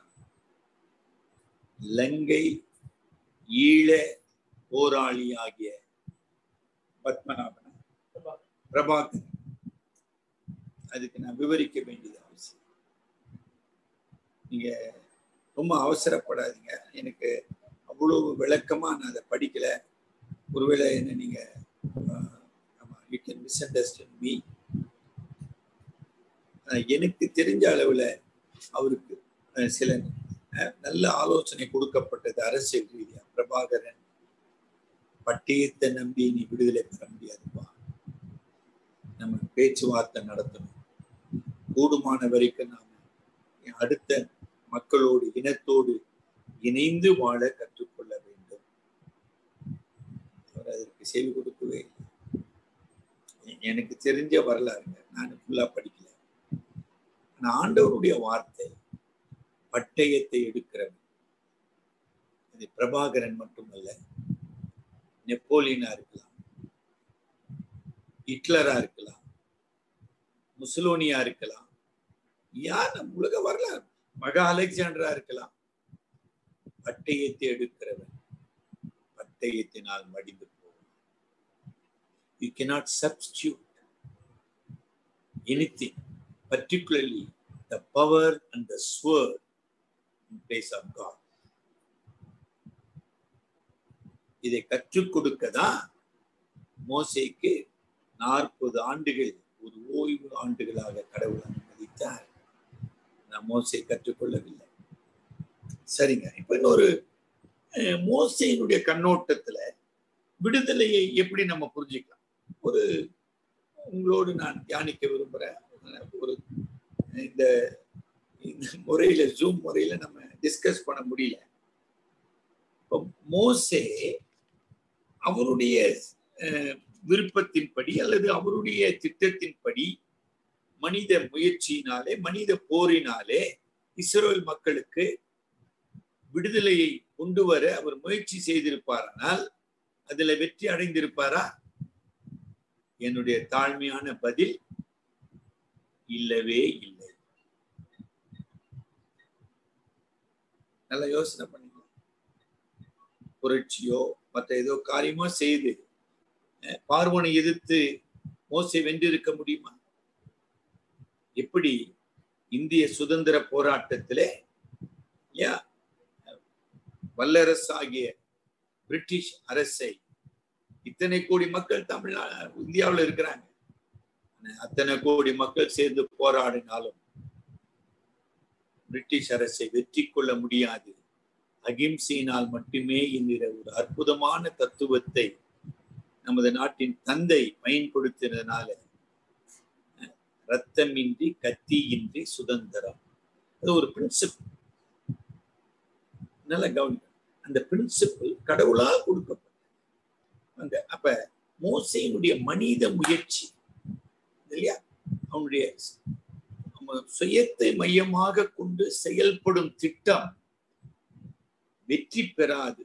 லங்கை ஈழ போராளி ஆகிய பத்மநாபன் பிரபாகரன் அதுக்கு நான் விவரிக்க வேண்டியது அவசியம் நீங்க ரொம்ப அவசரப்படாதீங்க எனக்கு அவ்வளவு விளக்கமா நான் அதை படிக்கல ஒருவேளை என்ன நீங்க you can misunderstand me எனக்கு தெரிஞ்ச அளவுல அவருக்கு அஹ், சில அஹ், நல்ல ஆலோசனை கொடுக்கப்பட்டது அரசியல் ரீதியா பிரபாகரன் பட்டயத்தை நம்பி நீ விடுதலை பெற முடியாதுப்பா நம்ம பேச்சுவார்த்தை நடத்தணும் கூடுமான வரைக்கும் நாம அடுத்த மக்களோடு இனத்தோடு இணைந்து வாழ கற்றுக்கொள்ள வேண்டும் அவர் அதற்கு செவி கொடுக்கவே இல்லை எனக்கு தெரிஞ்ச வரலாறுங்க நான் ஃபுல்லா படிக்கல ஆனா ஆண்டவருடைய வார்த்தை பட்டயத்தை எடுக்கிறவன் இது பிரபாகரன் மட்டுமல்ல நெப்போலியனா இருக்கலாம் ஹிட்லரா இருக்கலாம் முசலோனியா இருக்கலாம் யார் நம்ம உலக வரலாறு மகா அலெக்சாண்டரா இருக்கலாம் பட்டயத்தை எடுக்கிறவன் பட்டயத்தினால் மடிந்து போகும் you cannot substitute anything particularly the power and the sword in place of God இதை கற்றுக் கொடுக்க தான் மோசேக்கு நாற்பது ஆண்டுகள் ஒரு ஓய்வு ஆண்டுகளாக கடவுள் அனுமதித்தார் நான் மோசை கற்றுக்கொள்ளவில்லை சரிங்க இப்ப இன்னொரு அஹ், மோசையினுடைய கண்ணோட்டத்துல விடுதலையை எப்படி நம்ம புரிஞ்சுக்கலாம் ஒரு உங்களோடு நான் தியானிக்க விரும்புறேன் ஒரு இந்த இந்த முறையில ஜூம் முறையில நம்ம டிஸ்கஸ் பண்ண முடியல இப்போ மோசே அவருடைய அஹ், விருப்பத்தின்படி அல்லது அவருடைய திட்டத்தின்படி மனித முயற்சியினாலே மனித போரினாலே இஸ்ரேல் மக்களுக்கு விடுதலையை கொண்டு வர அவர் முயற்சி செய்திருப்பாரானால் அதுல வெற்றி அடைந்திருப்பாரா என்னுடைய தாழ்மையான பதில் இல்லவே இல்லை நல்லா யோசனை பண்ணிக்கலாம் புரட்சியோ மற்ற ஏதோ காரியமோ செய்து பார்வனை எதிர்த்து மோசை வென்றிருக்க முடியுமா எப்படி இந்திய சுதந்திர போராட்டத்திலே ஏன் வல்லரசாகிய பிரிட்டிஷ் அரசை இத்தனை கோடி மக்கள் தமிழ்நா இந்தியாவில் இருக்கிறாங்க அத்தனை கோடி மக்கள் சேர்ந்து போராடினாலும் பிரிட்டிஷ் அரசை வெற்றி கொள்ள முடியாது அகிம்சையினால் மட்டுமே என்கிற ஒரு அற்புதமான தத்துவத்தை நமது நாட்டின் தந்தை பயன்படுத்தினதுனால ரத்தமின்றி கத்தியின்றி சுதந்திரம் அது ஒரு பிரின்சிபிள் நல்ல கவனிக்க அந்த பிரின்சிபிள் கடவுளால் கொடுக்கப்பட்டது அந்த அப்ப மோசையினுடைய மனித முயற்சி இல்லையா அவனுடைய சுயத்தை மையமாக கொண்டு செயல்படும் திட்டம் வெற்றி பெறாது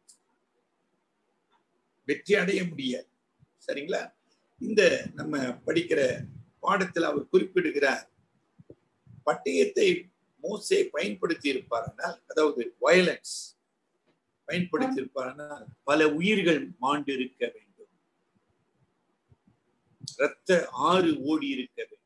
வெற்றி அடைய முடியாது சரிங்களா இந்த நம்ம படிக்கிற பாடத்தில் அவர் குறிப்பிடுகிறார் பட்டயத்தை மோசே பயன்படுத்தி இருப்பாரானால் அதாவது வயலன்ஸ் பயன்படுத்தி இருப்பாரானால் பல உயிர்கள் மாண்டு இருக்க வேண்டும் இரத்த ஆறு ஓடி இருக்க வேண்டும்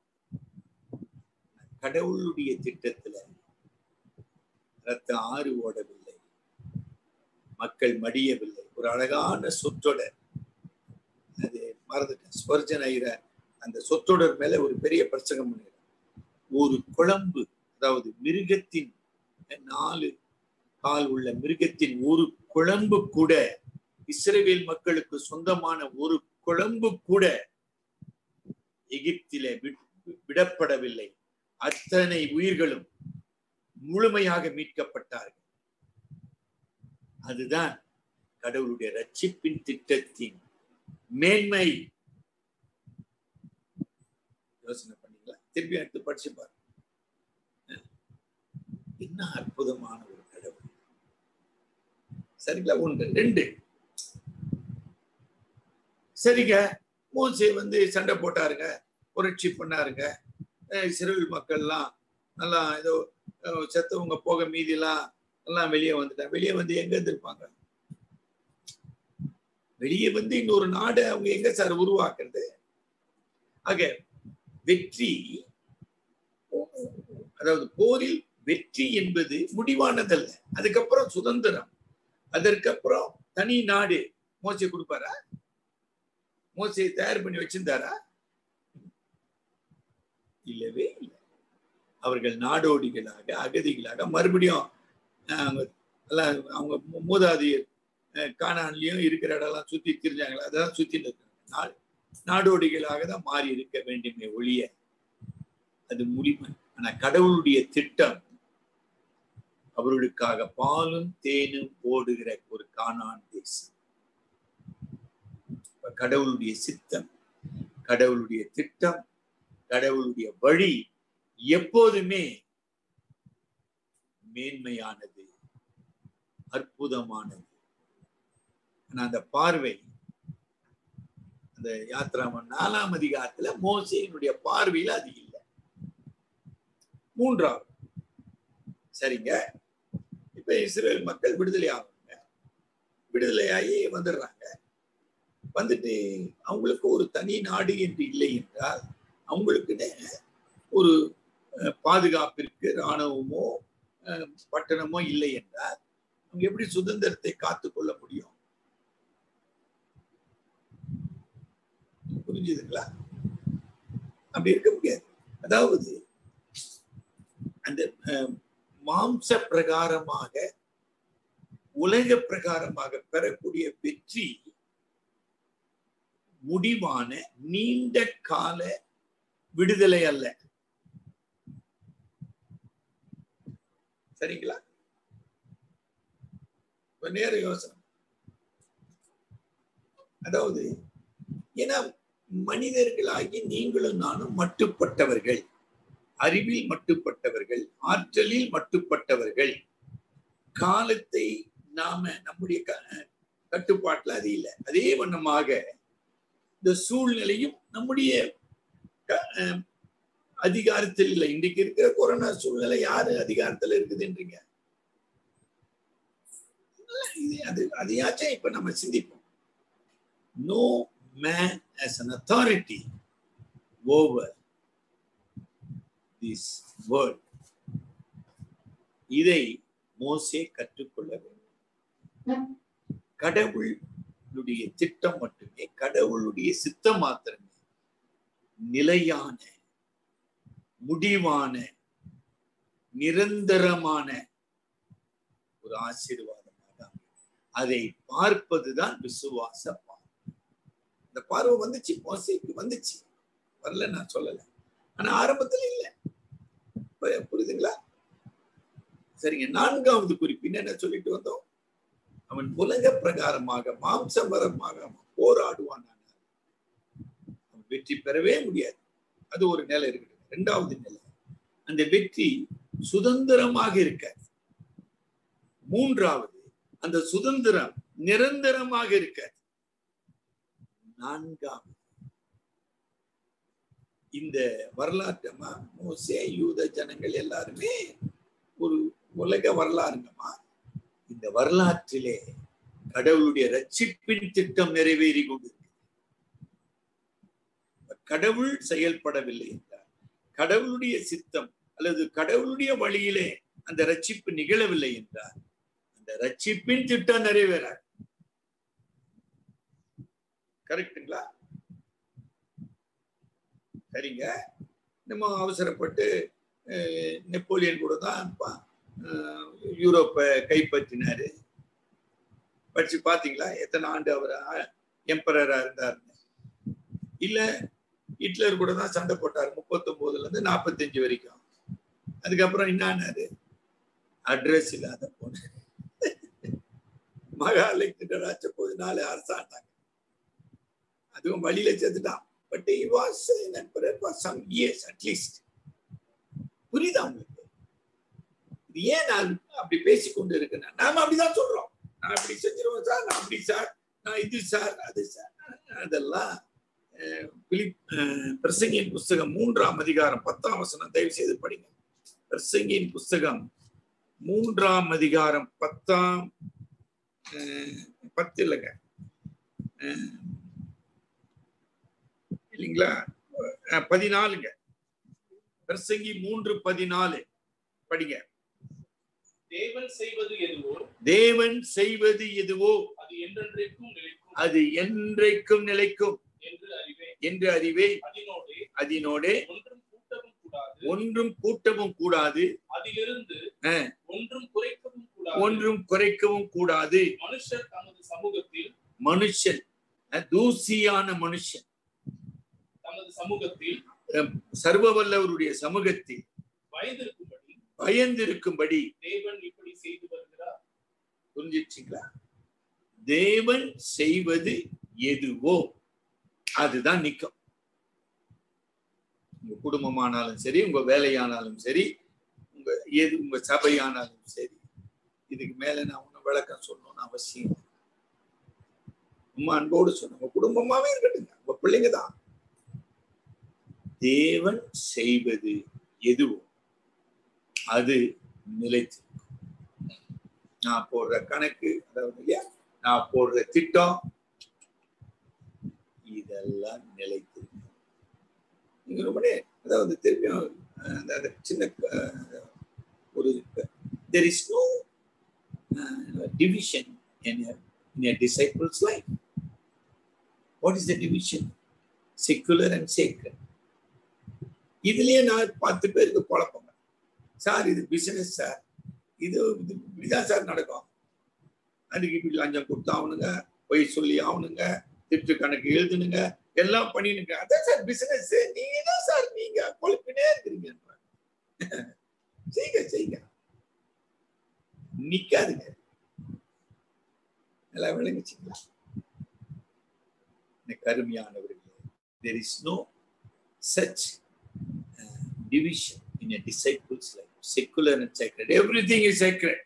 கடவுளுடைய திட்டத்துல இரத்த ஆறு ஓடவில்லை மக்கள் மடியவில்லை ஒரு அழகான சொற்றொடர் அது மறந்துட்டேன் ஸ்வர்ஜன் ஐர அந்த சொற்றொடர் மேல ஒரு பெரிய பிரசங்கம் பண்ணிடுறேன் ஒரு குழம்பு அதாவது மிருகத்தின் நாலு கால் உள்ள மிருகத்தின் ஒரு குழம்பு கூட இஸ்ரேல் மக்களுக்கு சொந்தமான ஒரு குழம்பு கூட எகிப்திலே விடப்படவில்லை அத்தனை உயிர்களும் முழுமையாக மீட்கப்பட்டார்கள் அதுதான் கடவுளுடைய ரட்சிப்பின் திட்டத்தின் மேன்மை யோசனை பண்ணீங்களா திருப்பி எடுத்து படிச்சு பாருங்க என்ன அற்புதமான ஒரு கடவுள் சரிங்களா ஒன்று ரெண்டு சரிங்க மோசே வந்து சண்டை போட்டாருங்க புரட்சி பண்ணாருங்க இஸ்ரேல் மக்கள்லாம் நல்லா ஏதோ செத்தவங்க போக மீதிலாம் எல்லாம் வெளியே வந்துட்டாங்க வெளியே வந்து எங்க இருந்திருப்பாங்க வெளியே வந்து இன்னொரு நாடு அவங்க எங்க சார் உருவாக்குறது ஆக வெற்றி அதாவது போரில் வெற்றி என்பது முடிவானதல்ல அதுக்கப்புறம் சுதந்திரம் அதற்கப்புறம் தனி நாடு மோசை கொடுப்பாரா மோசையை தயார் பண்ணி வச்சிருந்தாரா இல்லவே இல்லை அவர்கள் நாடோடிகளாக அகதிகளாக மறுபடியும் எல்லாம் அவங்க மூதாதையர் காணான்லயும் இருக்கிற இடம்லாம் சுத்தி திரிஞ்சாங்களா அதெல்லாம் சுத்திட்டு இருக்காங்க நாடோடிகளாக தான் மாறி இருக்க வேண்டுமே ஒழிய அது முடிமை ஆனா கடவுளுடைய திட்டம் அவர்களுக்காக பாலும் தேனும் ஓடுகிற ஒரு காணான் தேசம் கடவுளுடைய சித்தம் கடவுளுடைய திட்டம் கடவுளுடைய வழி எப்போதுமே மேன்மையானது அற்புதமானது ஆனா அந்த பார்வை அந்த யாத்ராமன் நாலாம் அதிகாரத்துல மோசையினுடைய பார்வையில அது இல்லை மூன்றாவது சரிங்க இப்ப இஸ்ரேல் மக்கள் விடுதலை ஆகுங்க விடுதலையாகி வந்துடுறாங்க வந்துட்டு அவங்களுக்கு ஒரு தனி நாடு என்று இல்லை என்றால் அவங்களுக்குன்னு ஒரு பாதுகாப்பிற்கு இராணுவமோ பட்டணமோ இல்லை என்றால் அவங்க எப்படி சுதந்திரத்தை காத்து கொள்ள முடியும் புரிஞ்சுதுங்களா அப்படி இருக்க முடியாது அதாவது அந்த மாம்ச பிரகாரமாக உலக பிரகாரமாக பெறக்கூடிய வெற்றி முடிவான நீண்ட கால விடுதலை அல்ல சரிங்களா நேர யோசனை அதாவது ஏன்னா மனிதர்களாகி நீங்களும் நானும் மட்டுப்பட்டவர்கள் அறிவில் மட்டுப்பட்டவர்கள் ஆற்றலில் மட்டுப்பட்டவர்கள் காலத்தை நாம நம்முடைய க- கட்டுப்பாட்டுல அது இல்லை அதே வண்ணமாக இந்த சூழ்நிலையும் நம்முடைய க- அஹ் அதிகாரத்தில் இல்லை இன்றைக்கு இருக்கிற கொரோனா சூழ்நிலை யாரு அதிகாரத்துல இருக்குதுன்றீங்க இல்ல, இது அது அதையாச்சும் இப்ப நம்ம சிந்திப்போம் no man as an authority over this world இதை மோசே கற்றுக்கொள்ள வேண்டும் கடவுளுடைய திட்டம் மட்டுமே கடவுளுடைய சித்தம் மாத்திரமே நிலையான முடிவான நிரந்தரமான ஒரு ஆசீர்வாதமாக அமையும். அதை பார்ப்பதுதான் விசுவாச பார்வை இந்த பார்வை வந்துச்சு மோசைக்கு வந்துச்சு வரல நான் சொல்லல ஆனா ஆரம்பத்துல இல்ல பு- புரியுதுங்களா சரிங்க நான்காவது குறிப்பு என்ன சொல்லிட்டு வந்தோம் அவன் உலக பிரகாரமாக மாம்சபரமாக அவன் போராடுவானானால் அவன் வெற்றி பெறவே முடியாது அது ஒரு நிலை இருக்குது இரண்டாவது நிலை அந்த வெற்றி சுதந்திரமாக இருக்காது மூன்றாவது அந்த சுதந்திரம் நிரந்தரமாக இருக்காது நான்காவது இந்த வரலாற்றமா மோசே யூத ஜனங்கள் எல்லாருமே ஒரு உலக வரலாறுங்கம்மா இந்த வரலாற்றிலே கடவுளுடைய ரட்சிப்பின் திட்டம் நிறைவேறி கொண்டிருக்கிறது கடவுள் செயல்படவில்லை என்றார் கடவுளுடைய சித்தம் அல்லது கடவுளுடைய வழியிலே அந்த ரட்சிப்பு நிகழவில்லை என்றார் அந்த ரட்சிப்பின் திட்டம் நிறைவேறாது கரெக்டுங்களா சரிங்க நம்ம அவசரப்பட்டு அஹ், நெப்போலியன் கூட தான் பா- அஹ், யூரோப்பை கைப்பற்றினாரு படிச்சு பாத்தீங்களா எத்தனை ஆண்டு அவர் எம்பரரா இருந்தார் இல்ல ஹிட்லர் கூட தான் சண்டை போட்டார் முப்பத்தொன்பதுல இருந்து நாற்பத்தஞ்சு வரைக்கும் அதுக்கப்புறம் என்னானாரு அட்ரஸ் இல்லாத போன மகா அலெக்சாண்டர் ஆச்ச போது நாலு அரசாண்டாங்க அதுவும் வழியில செத்துட்டான் but he was an emperor for some years at least புரியுதா உங்களுக்கு இது ஏன் நான் அப்படி பேசிக்கொண்டு இருக்கேன் நாம அப்படிதான் சொல்றோம் நான் அப்படி செஞ்சிருவேன் சார் நான் அப்படி சார் நான் இது சார் அது சார் அதெல்லாம் அஹ், பிலிப் அஹ், பிரசங்கியின் புஸ்தகம் மூன்றாம் அதிகாரம் பத்தாம் வசனம் தயவு செய்து படிங்க பிரசங்கியின் புஸ்தகம் மூன்றாம் அதிகாரம் பத்தாம் அஹ், பத்து இல்லைங்க அஹ், இல்லைங்களா அஹ், பதினாலுங்க பிரசங்கி மூன்று பதினாலு படிங்க தேவன் செய்வது எதுவோ தேவன் செய்வது எதுவோ அது என்றென்றைக்கும் நிலைக்கும் அது என்றைக்கும் நிலைக்கும் என்று அறிவேன் என்று அறிவே அதனோடு அதனோடே ஒன்றும் கூட்டவும் கூடாது ஒன்றும் கூட்டவும் கூடாது அதிலிருந்து ஆ. ஒன்றும் குறைக்கவும் கூடாது ஒன்றும் குறைக்கவும் கூடாது மனுஷர் தமது சமூகத்தில் மனுஷன் அஹ், தூசியான மனுஷன் தமது சமூகத்தில் சர்வ வல்லவருடைய சமூகத்தில் பயந்திருக்கும்படி பயந்திருக்கும்படி தேவன் இப்படி செய்து வருகிறார் புரிஞ்சிச்சுங்களா தேவன் செய்வது எதுவோ அதுதான் நிக்கும் உங்க குடும்பமானாலும் சரி உங்க வேலையானாலும் சரி உங்க எது உங்க சபையானாலும் சரி இதுக்கு மேல நான் ஒன்னும் விளக்கம் சொல்லணும்னு அவசியம் இல்லை. உம்மா அன்போடு சொன்ன உங்க குடும்பமாவே இருக்கட்டுங்க உங்க பிள்ளைங்க தான் தேவன் செய்வது எதுவோ அது நிலைத்து நான் போடுற கணக்கு அதாவது இல்லையா நான் போடுற திட்டம் இதெல்லாம் நிலைத்து நீங்க ரொம்ப நே- அதாவது திருப்பியும் அஹ், அந்த அந்த சின்ன அஹ், ஒரு there is no division in a in a disciple's life what is the division secular and sacred இதுலயே நான் பத்து பேருக்கு குழப்பங்க சார் இது பிசினஸ் சார் இது இது இப்படிதான் சார் நடக்கும் அதுக்கு இப்படி லஞ்சம் கொடுத்தாகணுங்க பொய் சொல்லி ஆகணுங்க திட்டு கணக்கு எழுதுனுங்க எல்லாம் பண்ணினுங்க அதான் சார் பிசினஸ் நீங்க தான் சார் நீங்க கொழுப்பினே இருக்கிறீங்க செய்யுங்க செய்யுங்க நிக்காதுங்க எல்லாம் விளங்குச்சுங்களா எனக்கு அருமையானவர்களே there is no such division in a disciple's life. Secular and sacred. Everything is sacred.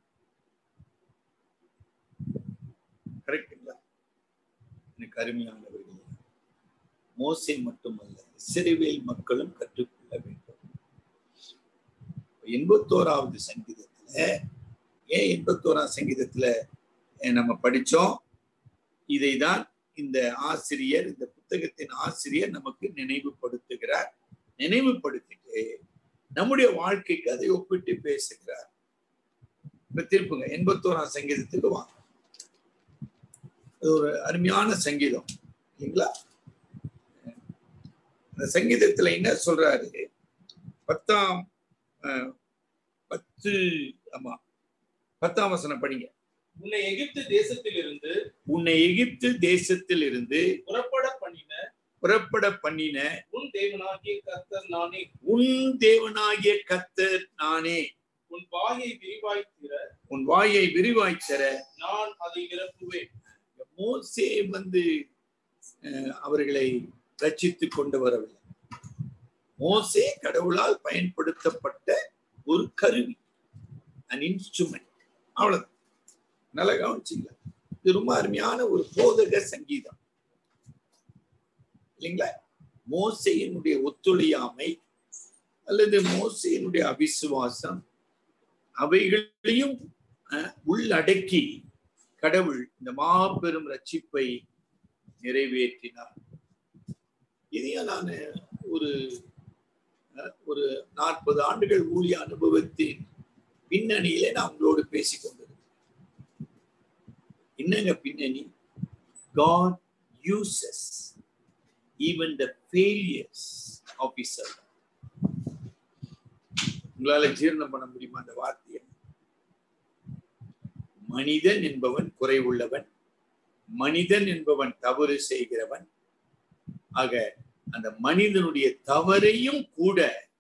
கரெக்டுங்களா எனக்கு அருமையானவர்களே மோசே மட்டுமல்ல சிறுவேல் மக்களும் கற்றுக்கொள்ள வேண்டும் எண்பத்தோராவது சங்கீதத்துல ஏன் எண்பத்தோராம் சங்கீதத்துல அஹ், நம்ம படிச்சோம் இதைதான் இந்த ஆசிரியர் இந்த புத்தகத்தின் ஆசிரியர் நமக்கு நினைவுபடுத்துகிறார் நினைவுபடுத்திட்டு நம்முடைய வாழ்க்கைக்கு அதை ஒப்பிட்டு பேசுகிறார் இப்ப திருப்புங்க எண்பத்தோராம் சங்கீதத்துக்கு வாங்க அது ஒரு அருமையான சங்கீதம் இல்லைங்களா அந்த சங்கீதத்துல என்ன சொல்றாரு பத்தாம் அஹ், பத்து ஆமா பத்தாம் வசனம் படிங்க உன்னை எகிப்து தேசத்திலிருந்து உன்னை எகிப்து தேசத்தில் இருந்து புறப்பட பண்ணின புறப்பட பண்ணின உன் தேவனாகிய கர்த்தர் நானே உன் தேவனாகிய கத்தர் நானே உன் வாயை விரிவாய் திற உன் வாயை விரிவாய்த் தர நான் அதை நிரப்புவேன் மோசே வந்து அஹ், அவர்களை ரட்சித்து கொண்டு வரவில்லை மோசே கடவுளால் பயன்படுத்தப்பட்ட ஒரு கருவி அன் இன்ஸ்ட்ருமெண்ட் அவ்வளவு நல்லா கவனிச்சிங்களா இது ரொம்ப அருமையான ஒரு போதக சங்கீதம் இல்லைங்களா மோசையினுடைய ஒத்துழையாமை அல்லது மோசையினுடைய அவிசுவாசம் அவைகளையும் அஹ், உள்ளடக்கி கடவுள் இந்த மாபெரும் ரட்சிப்பை நிறைவேற்றினார் இதையும் நான் ஒரு அஹ், ஒரு நாற்பது ஆண்டுகள் ஊழிய அனுபவத்தின் பின்னணியிலே நான் உங்களோடு பேசிக் கொண்டிருக்கேன் என்னங்க பின்னணி God uses even the failures of his servant. உங்களால ஜீரணம் பண்ண முடியுமா அந்த வார்த்தையை மனிதன் என்பவன் குறைவுள்ளவன் மனிதன் என்பவன் தவறு செய்கிறவன் ஆக அந்த மனிதனுடைய தவறையும் கூட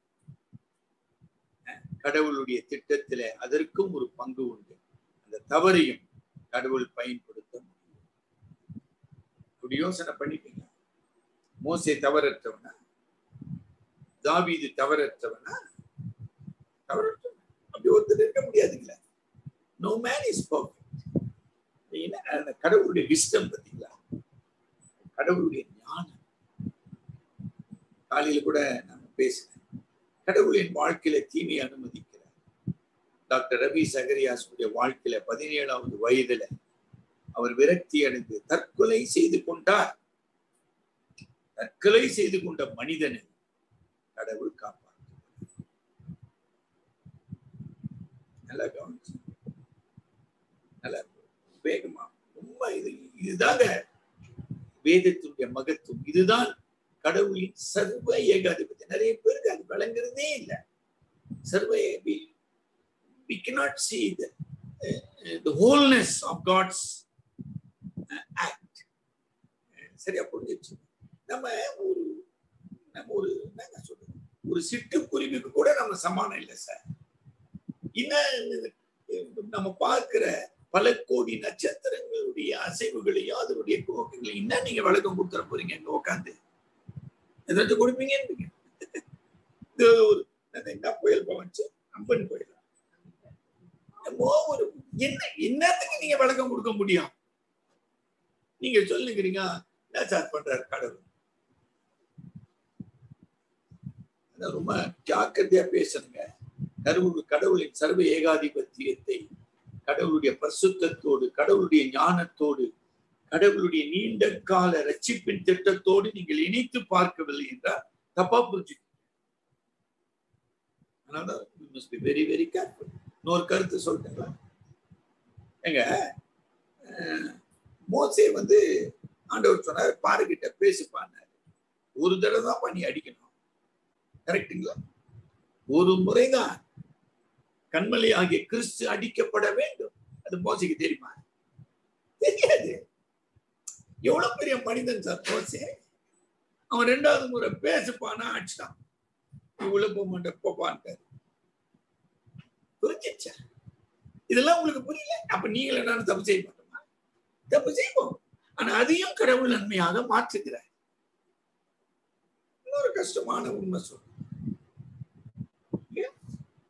அஹ், கடவுளுடைய திட்டத்தில அதற்கும் ஒரு பங்கு உண்டு அந்த தவறையும் கடவுள் பயன்படுத்த முடியும் அப்படி யோசனை பண்ணிப்பீங்க மோசே தவறற்றவனா தாவீது தவறற்றவனா தவறற்றவன் அப்படி ஒருத்தர் இருக்க முடியாதுங்களா நோ மேன் இஸ் பர்ஃபெக்ட் என்ன அந்த கடவுளுடைய விஸ்டம் பார்த்தீங்களா கடவுளுடைய ஞானம் காலையில கூட நான் பேசினேன் கடவுளின் வாழ்க்கையில தீமை அனுமதிக்கிறார் டாக்டர் ரவி சகரியாசுடைய வாழ்க்கையில பதினேழாவது வயதுல அவர் விரக்தி அடைந்து தற்கொலை செய்து கொண்டார் தற்கொலை செய்து கொண்ட மனிதனை கடவுள் காப்பார் நல்லா கவனிச்சு நல்லா வேகமா உண்மை இது இதுதாங்க வேதத்தினுடைய மகத்துவம் இதுதான் கடவுளின் சர்வ ஏகாதிபதி நிறைய பேருக்கு அது விளங்குறதே இல்லை சர்வ we, we cannot see the, uh, uh, the wholeness of God's uh, act சரியா புரிஞ்சிச்சு நம்ம ஒரு நம்ம ஒரு என்னங்க சொல்றது ஒரு சிட்டுக்குருவிக்கு கூட நம்ம சமானம் இல்லை சார் இன்னும் நம்ம பார்க்கிற பல கோடி நட்சத்திரங்களுடைய அசைவுகளையும் அதனுடைய கோக்கங்களையும் என்ன நீங்க விளக்கம் கொடுத்துற போறீங்க அங்க உட்காந்து ஏதாச்சும் கொடுப்பீங்க இது ஒரு என்ன புயல் பவன்ச்சு அம்பன் புயல் என்னமோ ஒரு என்ன என்னத்துக்கு நீங்க விளக்கம் கொடுக்க முடியும் நீங்க சொல்லுங்கிறீங்க என்ன சார் பண்றாரு கடவுள் அதான் ரொம்ப ஜாக்கிரதையா பேசணுங்க கடவுள் கடவுளின் சர்வ ஏகாதிபத்தியத்தை கடவுளுடைய பரிசுத்தத்தோடு கடவுளுடைய ஞானத்தோடு கடவுளுடைய நீண்ட கால ரட்சிப்பின் திட்டத்தோடு நீங்கள் இணைத்து பார்க்கவில்லை என்றால் தப்பா புரிஞ்சுக்க அதனால்தான் வெரி வெரி கேர்ஃபுல் இன்னொரு கருத்து சொல்லிட்டுங்களா எங்க மோசே வந்து ஆண்டவர் சொன்னார் பாருகிட்ட பேசுப்பான்னாரு ஒரு தடவை தான் பண்ணி அடிக்கணும் கரெக்டுங்களா ஒரு முறைதான் கண்மலை ஆகிய கிறிஸ்து அடிக்கப்பட வேண்டும் அது மோசைக்கு தெரியுமா தெரியாது எவ்வளவு பெரிய மனிதன் சார் மோசே அவன் ரெண்டாவது முறை பேசுப்பானா அடிச்சிட்டான் இவ்வளவு போக மாட்டேன் போப்பான்ட்டாரு புரிஞ்சிச்சா இதெல்லாம் உங்களுக்கு புரியல அப்ப நீங்கள் என்ன தப்பு செய்ய மாட்டோமா தப்பு செய்வோம் ஆனா அதையும் கடவுள் நன்மையாக மாற்றுகிறார் இன்னொரு கஷ்டமான உண்மை சொல்றேன்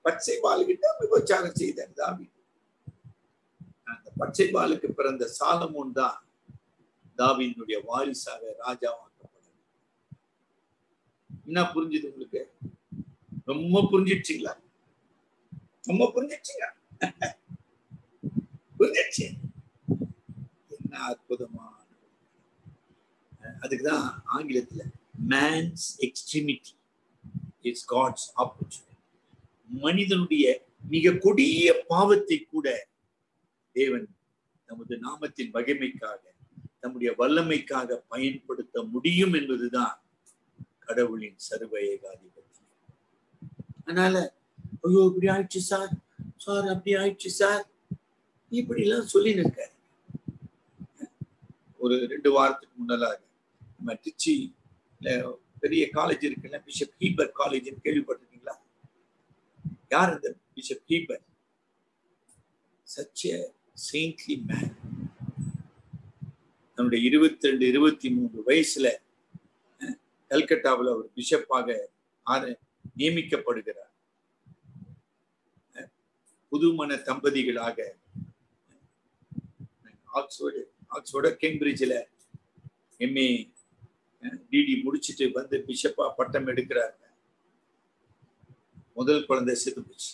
பச்சை பாலுகிட்ட விபச்சாரம் செய்தார் தாவி அந்த பச்சை பாலுக்கு பிறந்த சாலமோன் தான் தாவியினுடைய வாரிசாக ராஜாவாக்கப்படும் என்ன புரிஞ்சுது உங்களுக்கு ரொம்ப புரிஞ்சிடுச்சிங்களா ரொம்ப புரிஞ்சிடுச்சிங்க புரிஞ்சிடுச்சு என்ன அற்புதமான அதுக்குதான் ஆங்கிலத்துல man's extremity it's God's opportunity மனிதனுடைய மிக கொடிய பாவத்தை கூட தேவன் நமது நாமத்தின் மகிமைக்காக நம்முடைய வல்லமைக்காக பயன்படுத்த முடியும் என்பதுதான் கடவுளின் சர்வ ஏகாதிபத்தியம் அதனால ஐயோ இப்படி ஆயிடுச்சு சார் சார் அப்படி ஆயிடுச்சு சார் இப்படி எல்லாம் சொல்லி இருக்காரு ஒரு ரெண்டு வாரத்துக்கு முன்னதாக நம்ம திருச்சி பெரிய காலேஜ் இருக்குல்ல பிஷப் ஹீபர் காலேஜ் கேள்விப்பட்டிருக்கீங்களா யார் இந்த bishop Heber such saintly man நம்முடைய இருபத்தி ரெண்டு இருபத்தி மூன்று வயசுல கல்கட்டாவில் அவர் பிஷப்பாக ஆர நியமிக்கப்படுகிறார் புதுமண தம்பதிகளாக ஆக்ஸ்போர்டு ஆக்ஸ்போர்டு கேம்பிரிட்ஜில் எம்ஏ டிடி முடிச்சுட்டு வந்து பிஷப்பா பட்டம் எடுக்கிறாங்க முதல் குழந்தை செத்து போச்சு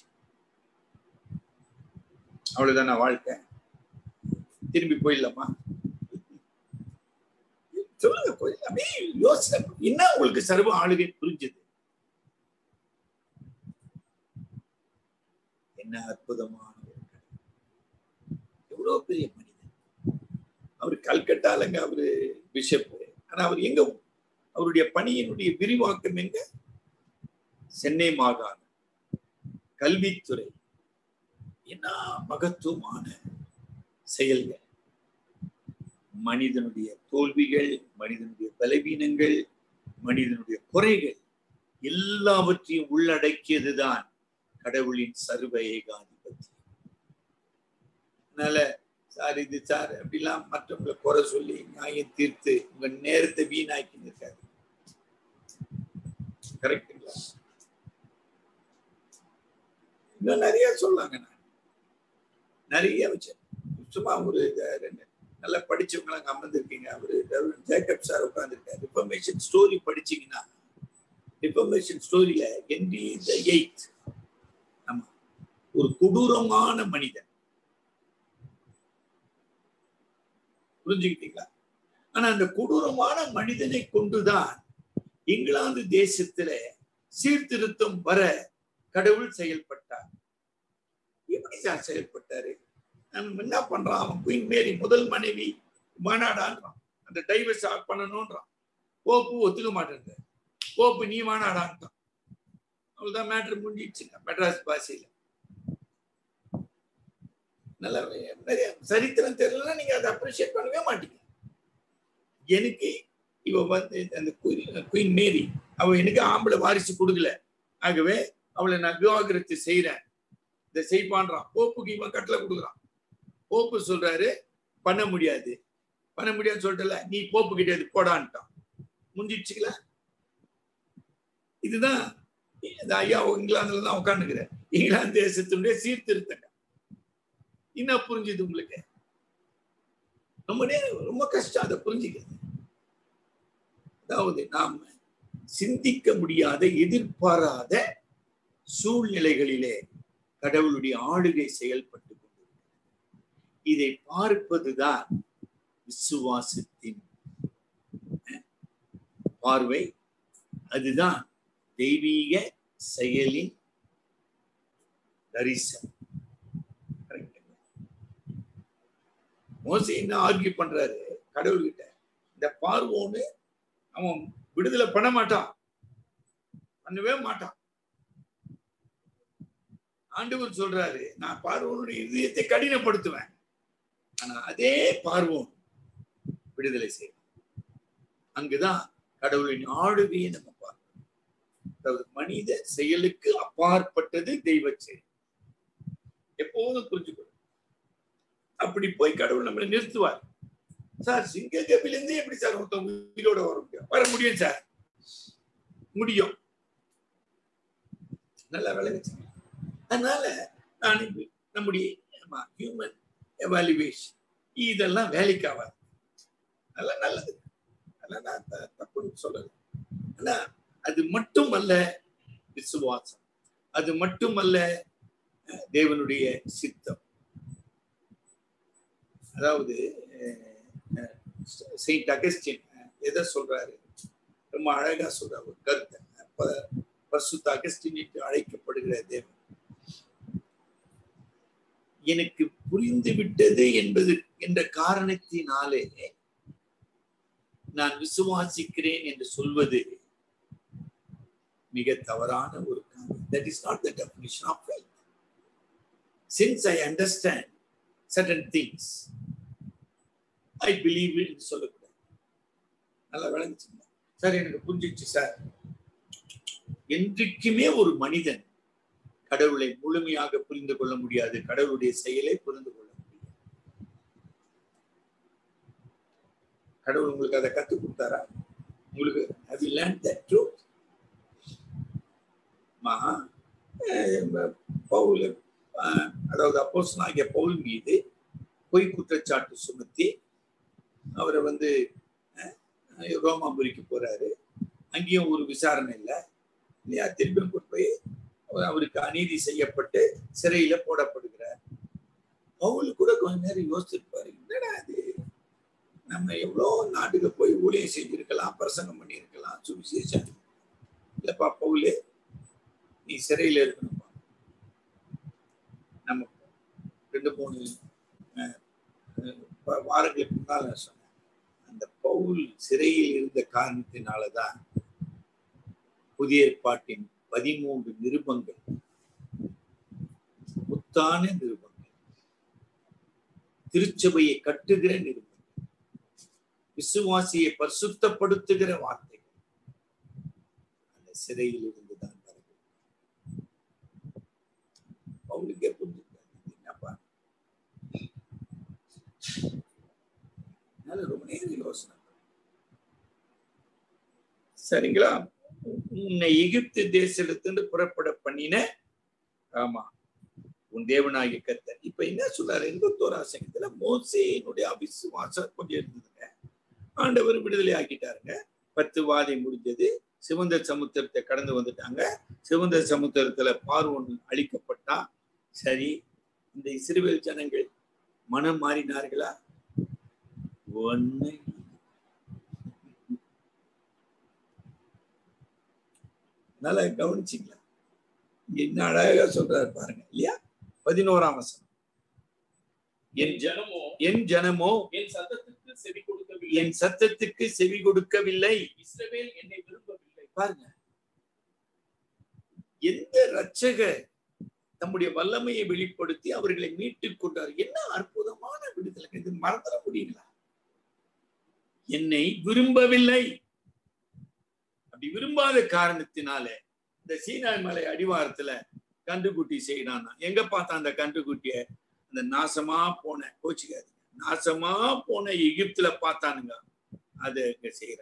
அவ்வளவுதான வாழ்க்கை திரும்பி போயிடலாமா சொல்லுங்க போயிடலாமே யோசனை என்ன உங்களுக்கு சர்வ ஆளுகை புரிஞ்சது என்ன அற்புதமான எவ்வளவு பெரிய மனிதன் அவர் கல்கட்டாலங்க அவரு பிஷப் ஆனா அவர் எங்க அவருடைய பணியினுடைய விரிவாக்கம் எங்க சென்னை மாகாணம் கல்வித்துறை என்ன மகத்துவமான செயல்கள் மனிதனுடைய தோல்விகள் மனிதனுடைய பலவீனங்கள் மனிதனுடைய குறைகள் எல்லாவற்றையும் உள்ளடக்கியதுதான் கடவுளின் சர்வ ஏகாதிபத்தியம் அதனால சார் இது சார் அப்படிலாம் மற்றவங்களை குறை சொல்லி நியாயம் தீர்த்து உங்க நேரத்தை வீணாக்கி இருக்காது கரெக்டுங்களா இன்னும் நிறைய சொல்லாங்க நான் நிறைய வச்சேன் சும்மா ஒரு ரெண்டு நல்லா படிச்சவங்க அங்க அமர்ந்திருக்கீங்க அவரு ஜேக்கப் சார் உட்காந்துருக்காரு ரிஃபர்மேஷன் ஸ்டோரி படிச்சீங்கன்னா ரிஃபர்மேஷன் ஸ்டோரியில ஹென்ரி த எயித் ஆமா ஒரு கொடூரமான மனிதன் புரிஞ்சுக்கிட்டீங்களா ஆனா அந்த கொடூரமான மனிதனை கொண்டுதான் இங்கிலாந்து தேசத்துல சீர்திருத்தம் வர கடவுள் செயல்பட்டார் எப்படி சார் செயல்பட்டாரு நம்ம என்ன பண்றான் அவன் குயின் மேரி முதல் மனைவி மாநாடான்றான் அந்த டைவர்ஸ் ஆஃப் பண்ணணும்ன்றான் போப்பு ஒத்துக்க மாட்டேன் போப்பு நீ மாநாடான்ட்டான் அவ்வளவுதான் மேட்ரு முடிஞ்சிடுச்சுங்க மெட்ராஸ் பாஷையில நல்ல நிறைய சரித்திரம் தெரியலன்னா நீங்க அதை அப்ரிஷியேட் பண்ணவே மாட்டீங்க எனக்கு இவ வந்து அந்த குயின் மேரி அவ எனக்கு ஆம்பளை வாரிசு கொடுக்கல ஆகவே அவளை நான் விவாகரத்து செய்யறேன் இதை செய்வான்றான் போப்புக்கு இவன் கட்டளை கொடுக்குறான் போப்பு சொல்றாரு பண்ண முடியாது பண்ண முடியாதுன்னு சொல்லிட்டல நீ போப்பு கிட்ட போடான்ட்டான் முடிஞ்சிடுச்சுங்களா இதுதான் இந்த ஐயா இங்கிலாந்துல தான் உட்காந்துக்கிறேன் இங்கிலாந்து தேசத்தினுடைய சீர்திருத்தங்க என்ன புரிஞ்சுது உங்களுக்கு ரொம்ப நேரம் ரொம்ப கஷ்டம் அதை புரிஞ்சுக்கிறது அதாவது நாம சிந்திக்க முடியாத எதிர்பாராத சூழ்நிலைகளிலே கடவுளுடைய ஆளுகை செயல்பட்டு கொண்டிருக்கிறது இதை பார்ப்பதுதான் விசுவாசத்தின் பார்வை அதுதான் தெய்வீக செயலின் தரிசனம் மோசி என்ன ஆர்கியூ பண்றாரு கடவுள்கிட்ட இந்த பார்வோன்னு அவன் விடுதலை பண்ண மாட்டான் பண்ணவே மாட்டான் ஆண்டவர் சொல்றாரு நான் பார்வோனுடைய இதயத்தை கடினப்படுத்துவேன் ஆனா அதே பார்வோன் விடுதலை செய்யும் அங்குதான் கடவுளின் ஆளுகையை நம்ம பார்க்கணும் அதாவது மனித செயலுக்கு அப்பாற்பட்டது தெய்வ செயல் எப்போதும் புரிஞ்சுக்கணும் அப்படி போய் கடவுள் நம்மளை நிறுத்துவார் சார் சிங்க கபிலிருந்து எப்படி சார் ஒருத்தவங்க உயிரோட வர முடியும் வர முடியும் சார் முடியும் நல்லா விளைவிச்சுங்க அதனால நான் இப்ப நம்முடைய ஹியூமன் எவாலுவேஷன் இதெல்லாம் வேலைக்கு ஆகாது அதெல்லாம் நல்லது அதெல்லாம் நான் த- தப்புன்னு சொல்லல ஆனா அது மட்டுமல்ல விசுவாசம் அது மட்டுமல்ல அஹ், தேவனுடைய சித்தம் அதாவது செயின்ட் அகஸ்டின் எதை சொல்றாரு ரொம்ப அழகா சொல்றாரு ஒரு கருத்தை ப- பரிசுத்த அகஸ்டின் என்று அழைக்கப்படுகிற தேவன் எனக்கு புரிந்து விட்டது என்பது என்ற காரணத்தினாலே நான் விசுவாசிக்கிறேன் என்று சொல்வது மிக தவறான ஒரு காரியம் that is not the definition of faith since I understand certain things I believe என்று சொல்லக்கூடாது நல்லா விளங்குச்சுங்களா சார் எனக்கு புரிஞ்சிச்சு சார் என்றைக்குமே ஒரு மனிதன் கடவுளை முழுமையாக புரிந்து கொள்ள முடியாது கடவுளுடைய செயலை புரிந்து கொள்ள முடியாது கடவுள் உங்களுக்கு அதை கற்றுக் கொடுத்தாரா உங்களுக்கு have you learned that truth மா அஹ், பவுல் அஹ், அதாவது அப்போஸ் ஆகிய பவுல் மீது பொய் குற்றச்சாட்டு சுமத்தி அவரை வந்து அஹ், ரோமாபுரிக்கு போறாரு அங்கேயும் ஒரு விசாரணை இல்லை இல்லையா திரும்பியும் கொண்டு போய் அவர் அவருக்கு அநீதி செய்யப்பட்டு சிறையில போடப்படுகிறார் பவுல் கூட கொஞ்ச நேரம் யோசிச்சிருப்பாரு என்னடா அது நம்ம எவ்வளோ நாட்டுக்கு போய் ஊழியம் செஞ்சிருக்கலாம் பிரசங்கம் பண்ணியிருக்கலாம் சுவிசேஷம் இல்லப்பா பவுலு நீ சிறையில இருக்கணும்ப்பா நம்ம ரெண்டு மூணு அஹ், அஹ், வா- வாரங்களுக்கு முன்னால் நான் சொன்னேன் அந்த பவுல் சிறையில் இருந்த காரணத்தினாலதான் புதிய ஏற்பாட்டின் பதிமூன்று நிருபங்கள் முத்தான நிருபங்கள் திருச்சபையை கட்டுகிற நிருபங்கள் விசுவாசியை பரிசுத்தப்படுத்துகிற வார்த்தைகள் அந்த சிறையில் இருந்து தான் வருது பவுலுக்கே புரிஞ்சுக்காது இது என்னப்பா அதனால ரொம்ப நேரம் யோசனை சரிங்களா உன்னை எகிப்து தேசத்திலிருந்து புறப்பட பண்ணின ஆமா உன் தேவனாகிய கர்த்தர் இப்ப என்ன சொல்றாரு எண்பத்தோரா சங்கத்துல மோசேனுடைய அவிசுவாசம் கொஞ்சம் இருந்ததுங்க ஆண்டவர் விடுதலை ஆக்கிட்டாருங்க பத்து வாதை முடிஞ்சது சிவந்த சமுத்திரத்தை கடந்து வந்துட்டாங்க சிவந்த சமுத்திரத்துல பார்வன் அழிக்கப்பட்டா சரி இந்த இஸ்ரவேல் ஜனங்கள் மனம் மாறினார்களா ஒண்ணு நல்லா கவனிச்சிங்களா இங்க என்ன அழகா சொல்றாரு பாருங்க இல்லையா பதினோராம் வசனம் என் ஜனமோ என் ஜனமோ என் சத்தத்துக்கு செவி கொடுக்கவில்லை என் சத்தத்துக்கு செவி கொடுக்கவில்லை இஸ்ரவேல் என்னை விரும்பவில்லை பாருங்க எந்த ரட்சகர் தம்முடைய வல்லமையை வெளிப்படுத்தி அவர்களை மீட்டுக் கொண்டார் என்ன அற்புதமான விடுதலை இது மறந்துட முடியுங்களா என்னை விரும்பவில்லை அப்படி விரும்பாத காரணத்தினால இந்த சீனாய் மலை அடிவாரத்துல கன்றுக்குட்டி செய்யறானா எங்க பார்த்தா அந்த கன்றுக்குட்டிய அந்த நாசமா போன கோச்சிக்காது நாசமா போன எகிப்துல பார்த்தானுங்க அதை இங்க செய்யறாங்க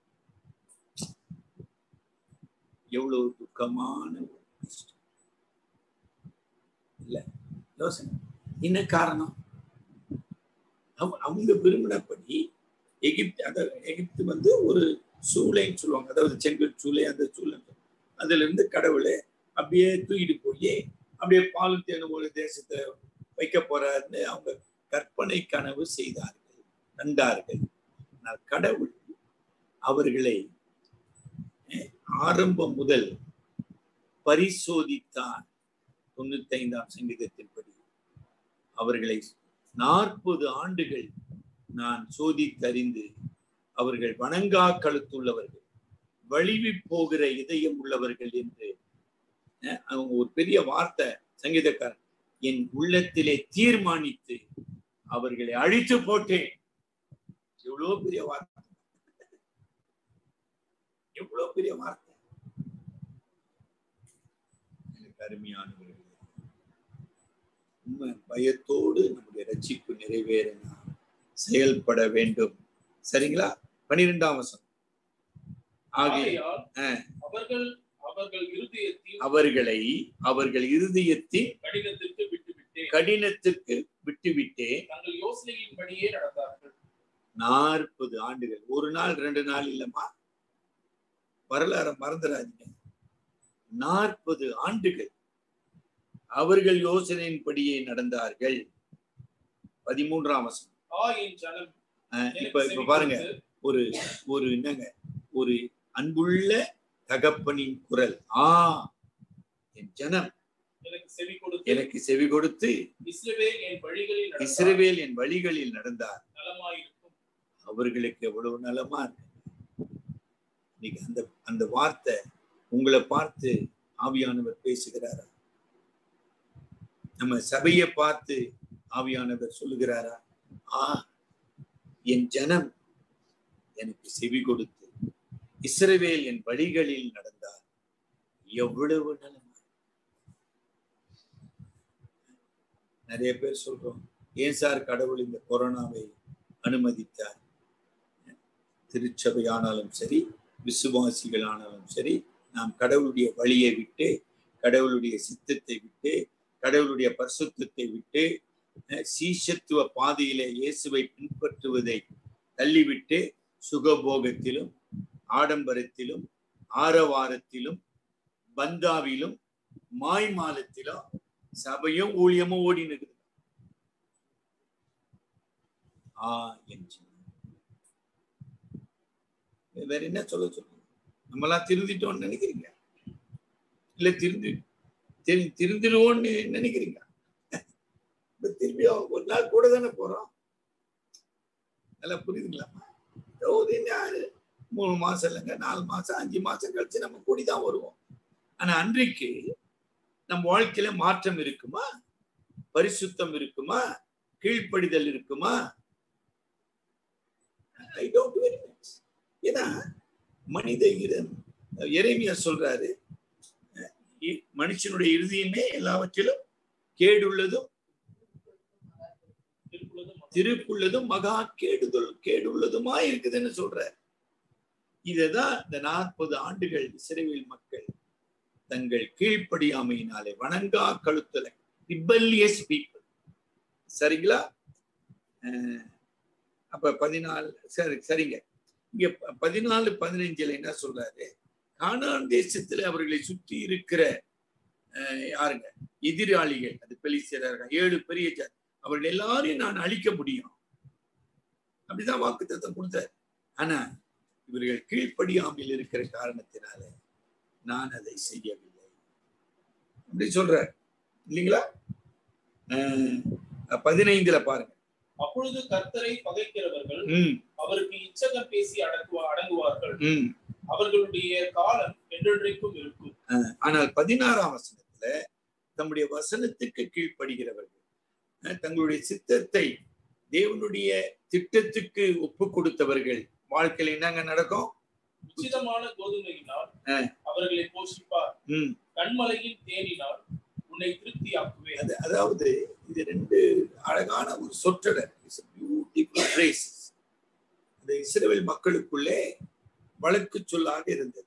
எவ்வளவு துக்கமான ஒரு கஷ்டம் இல்ல யோசனை என்ன காரணம் அவ- அவங்க விரும்பினபடி எகிப்து அந்த எகிப்து வந்து ஒரு சூளைன்னு சொல்லுவாங்க அதாவது செங்கல் சூளை அந்த சூளை அதுல இருந்து கடவுளை அப்படியே தூக்கிட்டு போய் அப்படியே பாலும் தேனும் ஒரு தேசத்தை வைக்க போறாருன்னு அவங்க கற்பனை கனவு செய்தார்கள் கண்டார்கள் ஆனால் கடவுள் அவர்களை அஹ், ஆரம்பம் முதல் பரிசோதித்தார் தொண்ணூத்தைந்தாம் சங்கீதத்தின்படி அவர்களை நாற்பது ஆண்டுகள் நான் சோதித்தறிந்து அவர்கள் வணங்கா கழுத்துள்ளவர்கள் வழிவி போகிற இதயம் உள்ளவர்கள் என்று அஹ், அவங்க ஒரு பெரிய வார்த்தை சங்கீதக்காரன் என் உள்ளத்திலே தீர்மானித்து அவர்களை அழித்து போட்டேன் எவ்வளவு பெரிய வார்த்தை எவ்வளவு பெரிய வார்த்தை எனக்கு அருமையானவர்களே உண்மை பயத்தோடு நம்முடைய ரட்சிப்பு நிறைவேற நாம் செயல்பட வேண்டும் சரிங்களா பனிரெண்டாம் வசனம் ஆகிய ஆகையால் ஆ. அவர்கள் அவர்கள் இருதயத்தின் அவர்களை அவர்கள் இருதயத்தின் கடினத்திற்கு விட்டுவிட்டேன் கடினத்திற்கு விட்டுவிட்டேன் தங்கள் யோசனையின்படியே நடந்தார்கள் நாற்பது ஆண்டுகள் ஒரு நாள் ரெண்டு நாள் இல்லம்மா வரலாற மறந்துடாதீங்க நாற்பது ஆண்டுகள் அவர்கள் யோசனையின்படியே நடந்தார்கள் பதிமூன்றாம் வசனம் ஆ என் ஜனம் அஹ் எனக்கு இப்ப இப்ப செவி பாருங்க கொடுத்து, ஒரு ஒரு என்னங்க ஒரு அன்புள்ள தகப்பனின் குரல் ஆ என் ஜனம் எனக்கு செவி கொடுத்து எனக்கு செவி கொடுத்து இஸ்ரவேல் என் வழிகளில் நடந்தார். இஸ்ரவேல் என் வழிகளில் நடந்தார் நலமாயிருக்கும் அவர்களுக்கு எவ்வளவு நலமா இருக்கு இன்னைக்கு அந்த அந்த வார்த்தை உங்களை பார்த்து ஆவியானவர் பேசுகிறாரா நம்ம சபையை பார்த்து ஆவியானவர் சொல்லுகிறாரா ஆ என் ஜனம் எனக்கு செவி கொடுத்து இஸ்ரவேல் என் வழிகளில் நடந்தார் எவ்வளவு நலம் நிறைய பேர் சொல்றோம் ஏன் சார் கடவுள் இந்த கொரோனாவை அனுமதித்தார் திருச்சபை ஆனாலும் சரி விசுவாசிகள் ஆனாலும் சரி நாம் கடவுளுடைய வழியை விட்டு கடவுளுடைய சித்தத்தை விட்டு கடவுளுடைய பரிசுத்தத்தை விட்டு அஹ், சீஷத்துவ பாதையிலே இயேசுவை பின்பற்றுவதை தள்ளிவிட்டு சுகபோகத்திலும் ஆடம்பரத்திலும் ஆரவாரத்திலும் பந்தாவிலும் மாய்மாலத்திலும் சபையும் ஊழியமும் ஓடின்னு இருக்குது ஆ என் சின்ன. வேற என்ன சொல்ல சொல்லுங்க நம்மளாம் திருந்திட்டோம்னு நினைக்கிறீங்க இல்ல திருந்து திரு திருந்திடுவோம்னு நினைக்கிறீங்க இப்ப திரும்பியும் ஒரு நாள் கூட தானே போறோம் நல்லா புரியுதுங்களா ஒரு நாள் மூணு மாசம் இல்லைங்க நாலு மாசம் அஞ்சு மாசம் கழிச்சு நம்ம கூடி தான் வருவோம் ஆனா அன்றைக்கு நம்ம வாழ்க்கையில மாற்றம் இருக்குமா பரிசுத்தம் இருக்குமா கீழ்ப்படிதல் இருக்குமா ஐ டோன்ட் வெரி மச் ஏன்னா மனித இரம் இறைமையா சொல்றாரு இ- மனுஷனுடைய இறுதியுமே எல்லாவற்றிலும் கேடுள்ளதும் திருக்குள்ளதும் திருக்குள்ளதும் மகா கேடுதல் கேடுள்ளதுமா இருக்குதுன்னு சொல்றார் இததான் இந்த நாற்பது ஆண்டுகள் இஸ்ரேல் மக்கள் தங்கள் கீழ்ப்படியாமையினாலே வணங்கா கழுத்தல ரிபல்லியஸ் பீப்புள் சரிங்களா அஹ் அப்ப பதினாலு சரி சரிங்க இங்க ப- பதினாலு பதினஞ்சுல என்ன சொல்றாரு கானான் தேசத்துல அவர்களை சுற்றி இருக்கிற அஹ், யாருங்க எதிராளிகள் அது பெலிசியராக ஏழு பெரிய ஜாதி அவர்கள் எல்லாரையும் நான் அழிக்க முடியும் அப்படிதான் வாக்குத்தத்தம் கொடுத்தார் ஆனா இவர்கள் கீழ்ப்படியாமல் இருக்கிற காரணத்தினால நான் அதை செய்யவில்லை அப்படி சொல்றார் இல்லைங்களா அஹ் பதினைந்துல பாருங்க அப்பொழுது கர்த்தரை பகைக்கிறவர்கள் ம் அவருக்கு இச்சகம் பேசி அடக்குவா அடங்குவார்கள் ம் அவர்களுடைய காலம் என்றென்றைக்கும் இருக்கும் ஆனால் பதினாறாம் வசனத்துல தம்முடைய வசனத்துக்கு கீழ்ப்படுகிறவர்கள் அஹ், தங்களுடைய சித்தத்தை தேவனுடைய திட்டத்துக்கு ஒப்பு கொடுத்தவர்கள் வாழ்க்கையில என்னங்க நடக்கும் உச்சிதமான கோதுமையினால் ஆ. அவர்களை போஷிப்பார் ம் கண்மலையின் தேனினால் உன்னை திருப்தியாக்குவேன் அது அதாவது இது ரெண்டு அழகான ஒரு சொற்றொடர் பியூட்டிஃபுல் phrase இந்த இஸ்ரேல் மக்களுக்குள்ளே வழக்கு சொல்லாக இருந்தது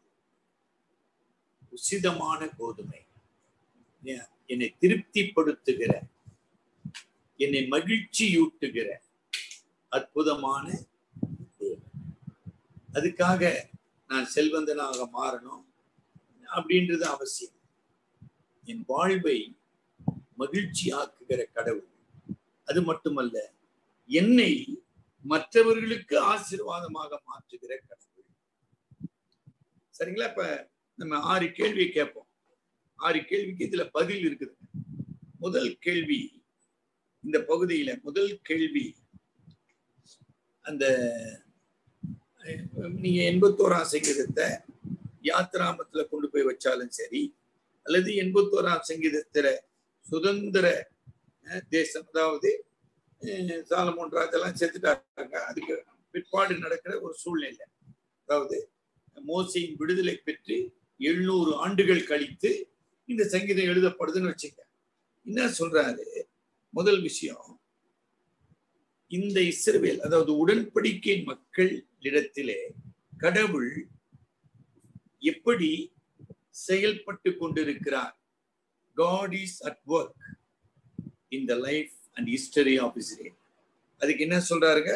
உசிதமான கோதுமை ஏன், என்னை திருப்திப்படுத்துகிற என்னை மகிழ்ச்சியூட்டுகிற அற்புதமான தேவன் அதுக்காக நான் செல்வந்தனாக மாறணும் அப்படின்றது அவசியம் என் வாழ்வை மகிழ்ச்சியாக்குகிற கடவுள் அது மட்டுமல்ல என்னை மற்றவர்களுக்கு ஆசீர்வாதமாக மாற்றுகிற கடவுள் சரிங்களா இப்ப நம்ம ஆறு கேள்வி கேட்போம் ஆறு கேள்விக்கு இதுல பதில் இருக்குது முதல் கேள்வி இந்த பகுதியில முதல் கேள்வி அந்த அஹ், நீங்க எண்பத்தோராம் சங்கீதத்தை யாத்ராமத்துல கொண்டு போய் வச்சாலும் சரி அல்லது எண்பத்தோராம் சங்கீதத்துல சுதந்திர அஹ், தேசம் அதாவது அஹ், சாலமோன் ராஜெல்லாம் செத்துட்டாங்க அதுக்கு பிற்பாடு நடக்கிற ஒரு சூழ்நிலை அதாவது மோசையின் விடுதலை பெற்று எழுநூறு ஆண்டுகள் கழித்து இந்த சங்கீதம் எழுதப்படுதுன்னு வச்சுக்க என்ன சொல்றாரு முதல் விஷயம் இந்த இஸ்ரவேல் அதாவது உடன்படிக்கை மக்கள் இடத்திலே கடவுள் எப்படி செயல்பட்டு கொண்டிருக்கிறார் God is at work in the life and history of Israel அதுக்கு என்ன சொல்றாருங்க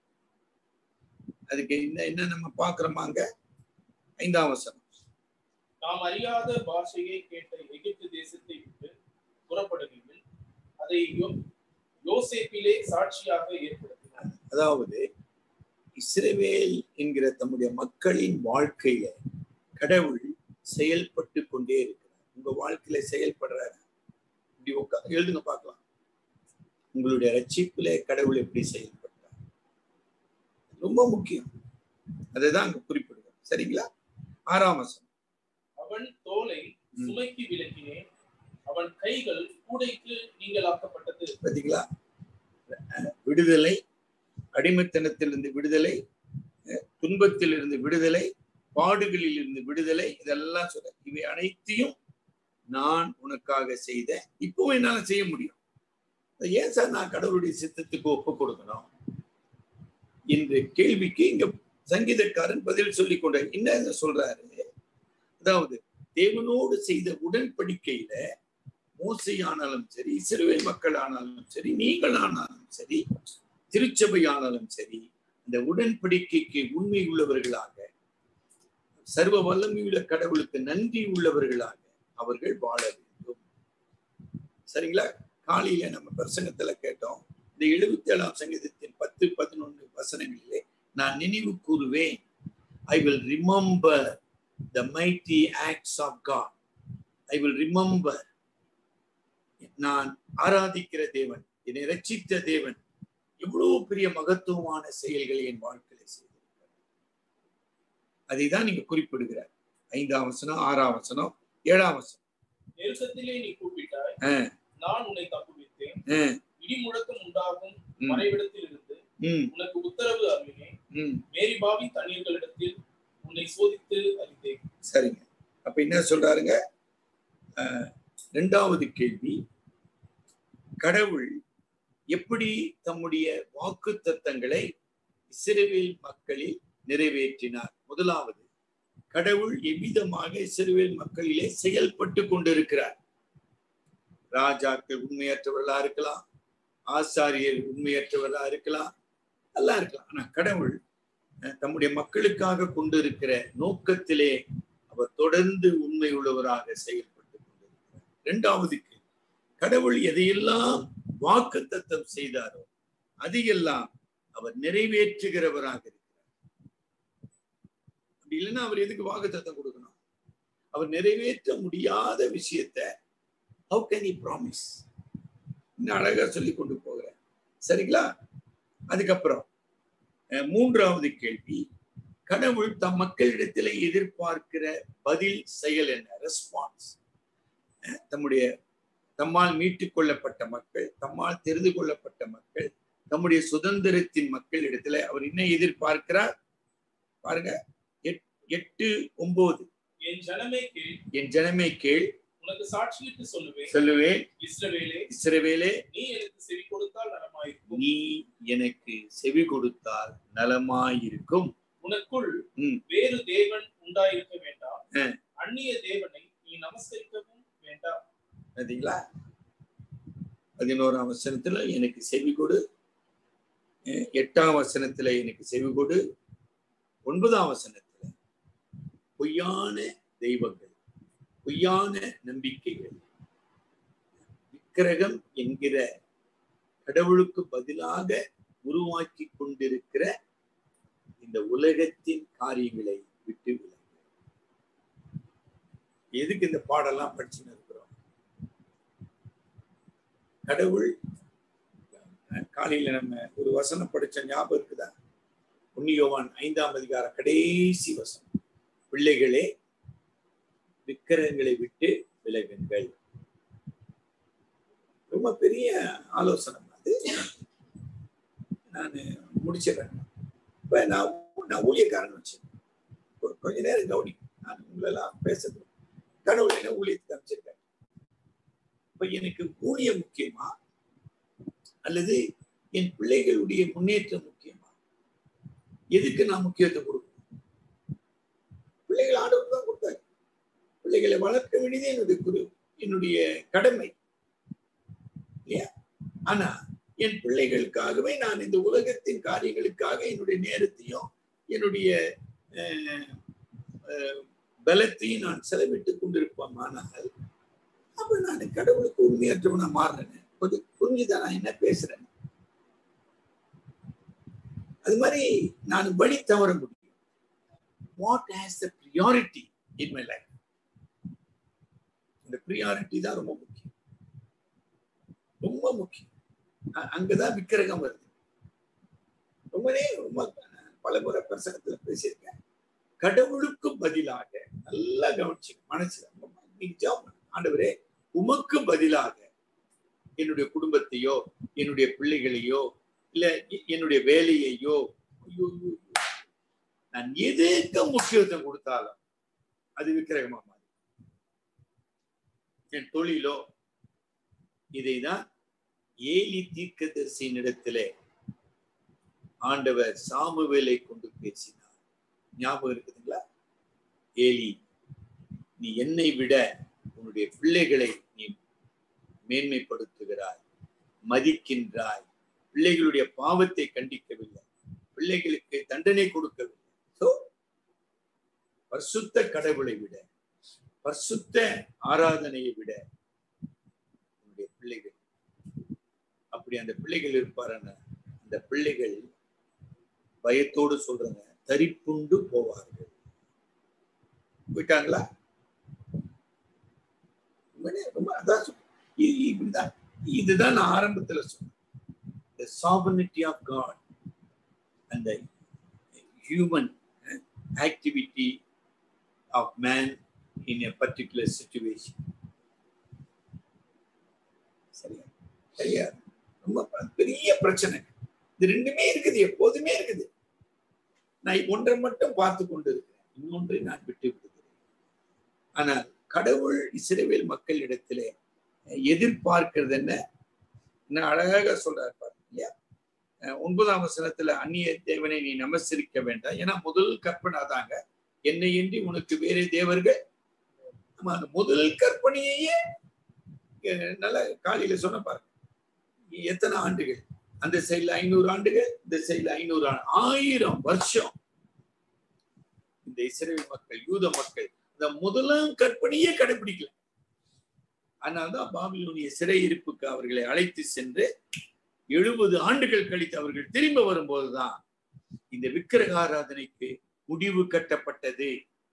அதுக்கு என்ன என்ன நம்ம பாக்குறோமாங்க ஐந்தாம் வசனம் நாம் அறியாத பாஷையை கேட்ட எகிப்து தேசத்தை விட்டு புறப்படுகையில் அதை யோ- யோசேப்பிலே சாட்சியாக ஏற்படுத்தினார் அதாவது இஸ்ரவேல் என்கிற தம்முடைய மக்களின் வாழ்க்கையில கடவுள் செயல்பட்டு கொண்டே இருக்கிறார் உங்க வாழ்க்கையில செயல்படுறாரு இப்படி உட்கா எழுதுங்க பார்க்கலாம் உங்களுடைய ரட்சிப்புல கடவுள் எப்படி செயல்படுறார் ரொம்ப முக்கியம் அதுதான் அங்க குறிப்பிடுவார் சரிங்களா ஆறாம் வசனம் அவன் தோலை சுமைக்கு விலக்கினேன் அவன் கைகள் கூடைக்கு நீங்களாக்கப்பட்டது பாத்தீங்களா அஹ் விடுதலை அடிமைத்தனத்திலிருந்து விடுதலை அஹ் துன்பத்திலிருந்து விடுதலை பாடுகளில் இருந்து விடுதலை இதெல்லாம் சொல்ற இவை அனைத்தையும் நான் உனக்காக செய்த இப்பவும் என்னால செய்ய முடியும் அது ஏன் சார் நான் கடவுளுடைய சித்தத்துக்கு ஒப்பு கொடுக்கணும் என்ற கேள்விக்கு இங்க சங்கீதக்காரன் பதில் சொல்லிக் கொண்ட என்ன சொல்றாரு அதாவது தேவனோடு செய்த உடன்படிக்கையில மோசையானாலும் சரி இஸ்ரவேல் மக்கள் ஆனாலும் சரி நீங்கள் ஆனாலும் சரி திருச்சபை ஆனாலும் சரி இந்த உடன்படிக்கைக்கு உண்மை உள்ளவர்களாக சர்வ வல்லமையுள்ள கடவுளுக்கு நன்றி உள்ளவர்களாக அவர்கள் வாழ வேண்டும் சரிங்களா காலையில நம்ம பிரசங்கத்துல கேட்டோம் இந்த எழுபத்தி ஏழாம் சங்கீதத்தின் பத்து பதினொன்று வசனங்களிலே நான் நினைவு கூறுவேன் I will remember the mighty acts of God I will remember நான் ஆராதிக்கிற தேவன் என்னை ரட்சித்த தேவன் எவ்வளவு பெரிய மகத்துவமான செயல்களை என் வாழ்க்கையில செய்திருக்கிறார் அதை தான் நீங்க குறிப்பிடுகிறார் ஐந்தாம் வசனம் ஆறாம் வசனம் ஏழாம் வசனம் நெருக்கத்திலே நீ கூப்பிட்டாய் ஆ. நான் உன்னை தப்புவித்தேன் ஆ. இடி முழக்கம் உண்டாகும் ம், மறைவிடத்தில் இருந்து ம், உனக்கு உத்தரவு அருளினேன் ம். மேரிபாவி தண்ணீர்களிடத்தில் உன்னை சோதித்து அறிந்தேன் சரிங்க அப்ப என்ன சொல்றாருங்க அஹ், இரண்டாவது கேள்வி கடவுள் எப்படி தம்முடைய வாக்கு தத்தங்களை இஸ்ரவேல் மக்களில் நிறைவேற்றினார் முதலாவது கடவுள் எவ்விதமாக இஸ்ரவேல் மக்களிலே செயல்பட்டு கொண்டிருக்கிறார் ராஜாக்கள் உண்மையற்றவர்களா இருக்கலாம் ஆசாரியர் உண்மையற்றவர்களா இருக்கலாம் எல்லாம் இருக்கலாம் ஆனா கடவுள் அஹ், தம்முடைய மக்களுக்காக கொண்டிருக்கிற நோக்கத்திலே அவர் தொடர்ந்து உண்மை உள்ளவராக செயல்பட்டு கொண்டிருக்கிறார் இரண்டாவது கேள்வி, கடவுள் எதையெல்லாம் வாக்கு தத்தம் செய்தாரோ அதையெல்லாம் அவர் நிறைவேற்றுகிறவராக இருக்கிறார் அப்படி இல்லைன்னா அவர் எதுக்கு வாக்கு தத்தம் கொடுக்கணும் அவர் நிறைவேற்ற முடியாத விஷயத்த ஹவு கேன் he ப்ராமிஸ் இன்னும் அழகா சொல்லி கொண்டு போகிறேன் சரிங்களா அதுக்கப்புறம் அஹ், மூன்றாவது கேள்வி கடவுள் தம் மக்களிடத்திலே எதிர்பார்க்கிற பதில் செயல் என்ன ரெஸ்பான்ஸ் தம்முடைய தம்மால் மீட்டுக் கொள்ளப்பட்ட மக்கள் தம்மால் தெரிந்து கொள்ளப்பட்ட மக்கள் தம்முடைய சுதந்திரத்தின் மக்கள் இடத்துல அவர் என்ன எதிர்பார்க்கிறார் பாருங்க எட்- எட்டு ஒன்பது என் ஜனமே கேள் என் ஜனமே கேள் உனக்கு சாட்சியிட்டு சொல்லுவேன் சொல்லுவேன் இஸ்ரவேலே இஸ்ரவேலே நீ எனக்கு செவி கொடுத்தால் நலமாயிருக்கும் நீ எனக்கு செவி கொடுத்தால் நலமாயிருக்கும் உனக்குள் ம். வேறு தேவன் உண்டாயிருக்க வேண்டாம் ஆ. அந்நிய தேவனை நீ நமஸ்கரிக்கவும் வேண்டாம் பார்த்தீங்களா பதினோராம் வசனத்துல எனக்கு செவி கொடு அஹ் எட்டாம் வசனத்துல எனக்கு செவி கொடு ஒன்பதாம் வசனத்துல பொய்யான தெய்வங்கள் பொய்யான நம்பிக்கைகள் விக்கிரகம் என்கிற கடவுளுக்கு பதிலாக உருவாக்கி கொண்டிருக்கிற இந்த உலகத்தின் காரியங்களை விட்டு விலகு எதுக்கு இந்த பாடெல்லாம் படிச்சுன்னு இருக்கிறோம் கடவுள் அஹ், காலையில நம்ம ஒரு வசனம் படிச்ச ஞாபகம் இருக்குதா உன்னியோவான் ஐந்தாம் அதிகார கடைசி வசனம் பிள்ளைகளே விக்கிரகங்களை விட்டு விலகுங்கள் ரொம்ப பெரிய ஆலோசனை அது நான் முடிச்சிடறேன் இப்ப நான் நான் ஊழியக்காரன் வச்சேன் கொ- கொஞ்ச நேரம் கவனி நான் உங்களெல்லாம் பேசுறது கடவுள் என்ன ஊழியத்துக்கு அமைச்சிருக்காரு இப்ப எனக்கு ஊழியம் முக்கியமா அல்லது என் பிள்ளைகளுடைய முன்னேற்றம் முக்கியமா எதுக்கு நான் முக்கியத்துவம் கொடுக்கணும் பிள்ளைகள் ஆண்டவர் தான் கொடுத்தாரு பிள்ளைகளை வளர்க்க வேண்டியது என்னுடைய குரு என்னுடைய கடமை இல்லையா ஆனா என் பிள்ளைகளுக்காகவே நான் இந்த உலகத்தின் காரியங்களுக்காக என்னுடைய நேரத்தையும் என்னுடைய அஹ், அஹ், பலத்தையும் நான் செலவிட்டுக் கொண்டிருப்போம் ஆனால் அப்ப நான் கடவுளுக்கு உண்மையற்றவனா மாறுறேன் கொஞ்சம் புரிஞ்சுதான் நான் என்ன பேசுறேன் அது மாதிரி நான் வழி தவற முடியும் what has the priority in my life இந்த ப்ரியாரிட்டி தான் ரொம்ப முக்கியம் ரொம்ப முக்கியம் அ- அங்கதான் விக்கிரகம் வருது ரொம்பவே ரொம்ப பல முறை பிரசங்கத்துல பேசியிருக்கேன் கடவுளுக்கு பதிலாக நல்லா கவனிச்சு மனசுல நீங்க ஜெபம் பண்ணுங்க. ஆண்டவரே உமக்கு பதிலாக என்னுடைய குடும்பத்தையோ என்னுடைய பிள்ளைகளையோ இல்ல எ- என்னுடைய வேலையையோ ஐயோ, ஐயோ, ஐயோ. நான் எதுக்கு முக்கியத்துவம் கொடுத்தாலும் அது விக்கிரகமா மாறி என் தொழிலோ இதைதான் ஏலி தீர்க்கதரிசியின் இடத்திலே ஆண்டவர் சாமுவேலை கொண்டு பேசினார் ஞாபகம் இருக்குதுங்களா ஏலி நீ என்னை விட உன்னுடைய பிள்ளைகளை நீ மேன்மைப்படுத்துகிறாய் மதிக்கின்றாய் பிள்ளைகளுடைய பாவத்தை கண்டிக்கவில்லை பிள்ளைகளுக்கு தண்டனை கொடுக்கவில்லை சோ பரிசுத்த கடவுளை விட பரிசுத்த ஆராதனையை விட உன்னுடைய பிள்ளைகள் அப்படி அந்த பிள்ளைகள் இருப்பாருன்னா அந்த பிள்ளைகள் பயத்தோடு சொல்றாங்க தரிப்புண்டு போவார்கள் போயிட்டாங்களா உண்மையிலே ரொம்ப அதான் சொல்~ இ- இப்படிதான் இதுதான் நான் ஆரம்பத்துல சொன்னேன் the sovereignty of God and the human eh, activity of man in a particular situation. சரியா சரியா ரொம்ப ப- பெரிய பிரச்சனை இது ரெண்டுமே இருக்குது எப்போதுமே இருக்குது நான் ஒன்றை மட்டும் பார்த்து கொண்டு இருக்கிறேன் இன்னொன்றை நான் விட்டு விடுகிறேன் ஆனால் கடவுள் இஸ்ரவேல் மக்களிடத்திலே எதிர்பார்க்கிறது என்ன இன்னும் அழகாக சொல்றாரு பாருங்க இல்லையா அஹ் ஒன்பதாம் வசனத்துல அந்நிய தேவனை நீ நமஸ்கரிக்க வேண்டாம் ஏன்னா முதல் கற்பனை அதாங்க என்னை இன்றி உனக்கு வேறு தேவர்கள் ஆமா அந்த முதல் கற்பனையே அஹ் நல்ல காலையில சொன்ன பாருங்க எத்தனை ஆண்டுகள் அந்த சைடுல ஐநூறு ஆண்டுகள் இந்த சைடுல ஐநூறு ஆண்டு ஆயிரம் வருஷம் இந்த இஸ்ரேல் மக்கள் யூத மக்கள் இந்த முதலாம் கற்பனையே கடைபிடிக்கல அதனால்தான் பாபிலோனிய சிறையிருப்புக்கு அவர்களை அழைத்து சென்று எழுபது ஆண்டுகள் கழித்து அவர்கள் திரும்ப வரும்போதுதான் இந்த விக்கிரக ஆராதனைக்கு முடிவு கட்டப்பட்டது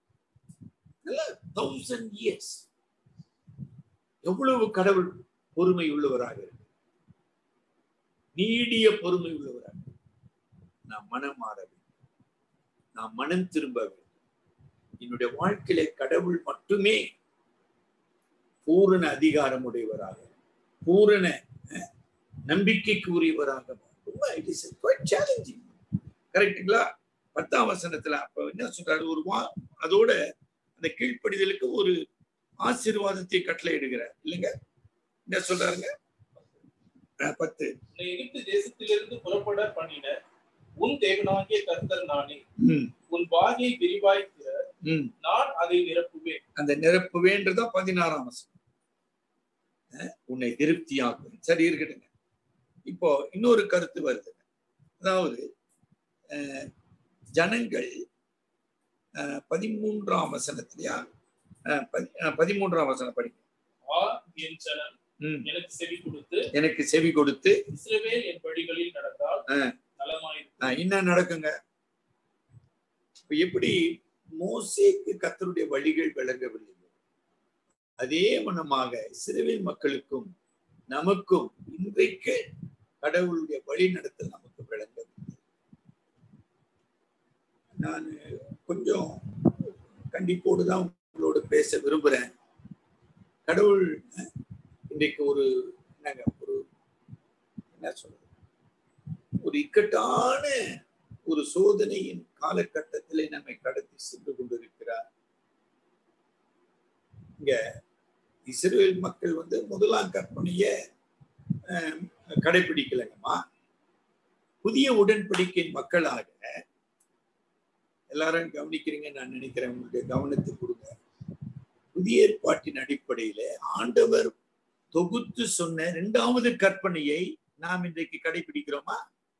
தௌசண்ட் இயர்ஸ் எவ்வளவு கடவுள் பொறுமை உள்ளவராக இருக்கு நீடிய பொறுமை உள்ளவராக இருக்கு. நான் மனம் மாற வேண்டும் நான் மனம் திரும்ப வேண்டும் என்னுடைய வாழ்க்கையில கடவுள் மட்டுமே பூரண அதிகாரம் உடையவராக பூரண அஹ், நம்பிக்கைக்கு உரியவராக ரொம்ப இட் இஸ் குவைட் சேலஞ்சிங் கரெக்டுங்களா பத்தாம் வசனத்துல அப்ப என்ன சொல்றாரு ஒரு வா அதோட அந்த கீழ்ப்படிதலுக்கு ஒரு ஆசீர்வாதத்தை கட்டளை இடுகிறார் இல்லைங்க என்ன சொல்றாருங்க அஹ், பத்து உன்னை எகிப்து தேசத்திலிருந்து புறப்பட பண்ணின உன் தேவனாகிய கர்த்தர் நானே ம், உன் வாயை விரிவாய்க்கிற ம். நான் அதை நிரப்புவேன் அந்த நிரப்புவேன்றதான் பதினாறாம் வசனம் அஹ், உன்னை திருப்தியாக்கும் சரி இருக்கட்டுங்க இப்போ இன்னொரு கருத்து வருது அதாவது அஹ், ஜனங்கள் அஹ், பதிமூன்றாம் வசனத்திலையா அஹ், பதி- அஹ், பதிமூன்றாம் வசனம் படிங்க ஆ என் ஜனம் ம். எனக்கு செவி கொடுத்து எனக்கு செவி கொடுத்து இஸ்ரவேல் என் வழிகளில் நடந்தால் ஆ. நலமாயிருக்கும் அஹ், என்ன நடக்குங்க இப்ப எப்படி மோசேக்கு கத்தருடைய வழிகள் விளங்கவில்லை அதே மனமாக இஸ்ரவேல் மக்களுக்கும் நமக்கும் இன்றைக்கு கடவுளுடைய வழி நடத்தல் நமக்கு விளங்கவில்லை நான் கொஞ்சம் கண்டிப்போடு தான் உங்களோடு பேச விரும்புறேன் கடவுள் அஹ், இன்றைக்கு ஒரு என்னங்க ஒரு என்ன சொல்றது ஒரு இக்கட்டான ஒரு சோதனையின் காலகட்டத்திலே நம்மை கடத்தி சென்று கொண்டிருக்கிறார் இங்க இஸ்ரேல் மக்கள் வந்து முதலாம் கற்பனைய அஹ், கடைபிடிக்கலைங்கம்மா புதிய உடன்படிக்கையின் மக்களாக எல்லாரும் கவனிக்கிறீங்க நான் நினைக்கிறேன் உங்களுடைய கவனத்தை கொடுங்க புதிய ஏற்பாட்டின் அடிப்படையில ஆண்டவர் தொகுத்து சொன்ன இரண்டாவது கற்பனையை நாம் இன்றைக்கு கடைபிடிக்கிறோமா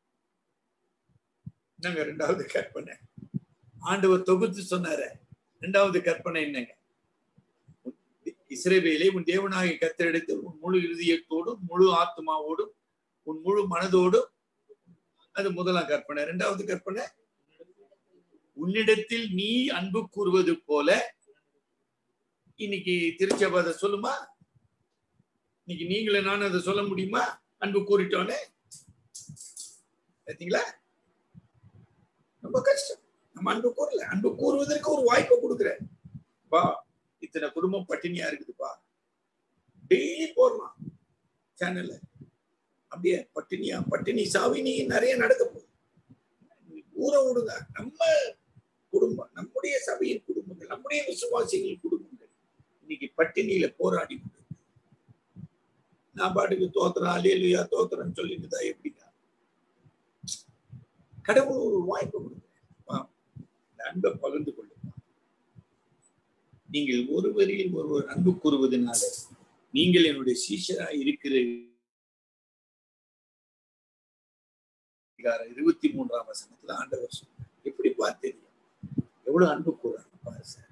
என்னங்க இரண்டாவது கற்பனை ஆண்டவர் தொகுத்து சொன்னார இரண்டாவது கற்பனை என்னங்க இஸ்ரேவேலை உன் தேவனாகிய கத்தரிடத்தில் உன் முழு இருதயத்தோடும் முழு ஆத்மாவோடும் உன் முழு மனதோடும் அது முதலாம் கற்பனை இரண்டாவது கற்பனை உன்னிடத்தில் நீ அன்பு கூறுவது போல இன்னைக்கு திருச்சபை அதை சொல்லுமா இன்னைக்கு நீங்களே நான் அதை சொல்ல முடியுமா அன்பு கூறிட்டோன்னே பார்த்தீங்களா ரொம்ப கஷ்டம் நம்ம அன்பு கூறல அன்பு கூறுவதற்கு ஒரு வாய்ப்பை கொடுக்குறேன் பா இத்தனை குடும்பம் பட்டினியா இருக்குதுப்பா டெய்லி போடலாம் சேனல்ல அப்படியே பட்டினியா பட்டினி சாவினி நிறைய நடக்க போகுது ஊரை விடுங்க நம்ம குடும்பம் நம்முடைய சபையின் குடும்பங்கள் நம்முடைய விசுவாசிகளின் குடும்பங்கள் இன்னைக்கு பட்டினியில போராடி கொண்டு நான் பாட்டுக்கு தோத்துறேன் அலியலுயா தோத்துறேன்னு சொல்லிட்டு தான் எப்படிங்க கடவுள் ஒரு வாய்ப்பு கொடுக்குறேன் அன்பை பகிர்ந்து கொள்ளுங்க நீங்கள் ஒருவரில் ஒருவர் அன்பு கூறுவதனால நீங்கள் என்னுடைய சீஷரா இருக்கிற இருபத்தி மூன்றாம் வசனத்துல ஆண்டவர் சொன்னார் எப்படி தெரியும் எவ்வளவு அன்பு கூறாங்க பாரு சார்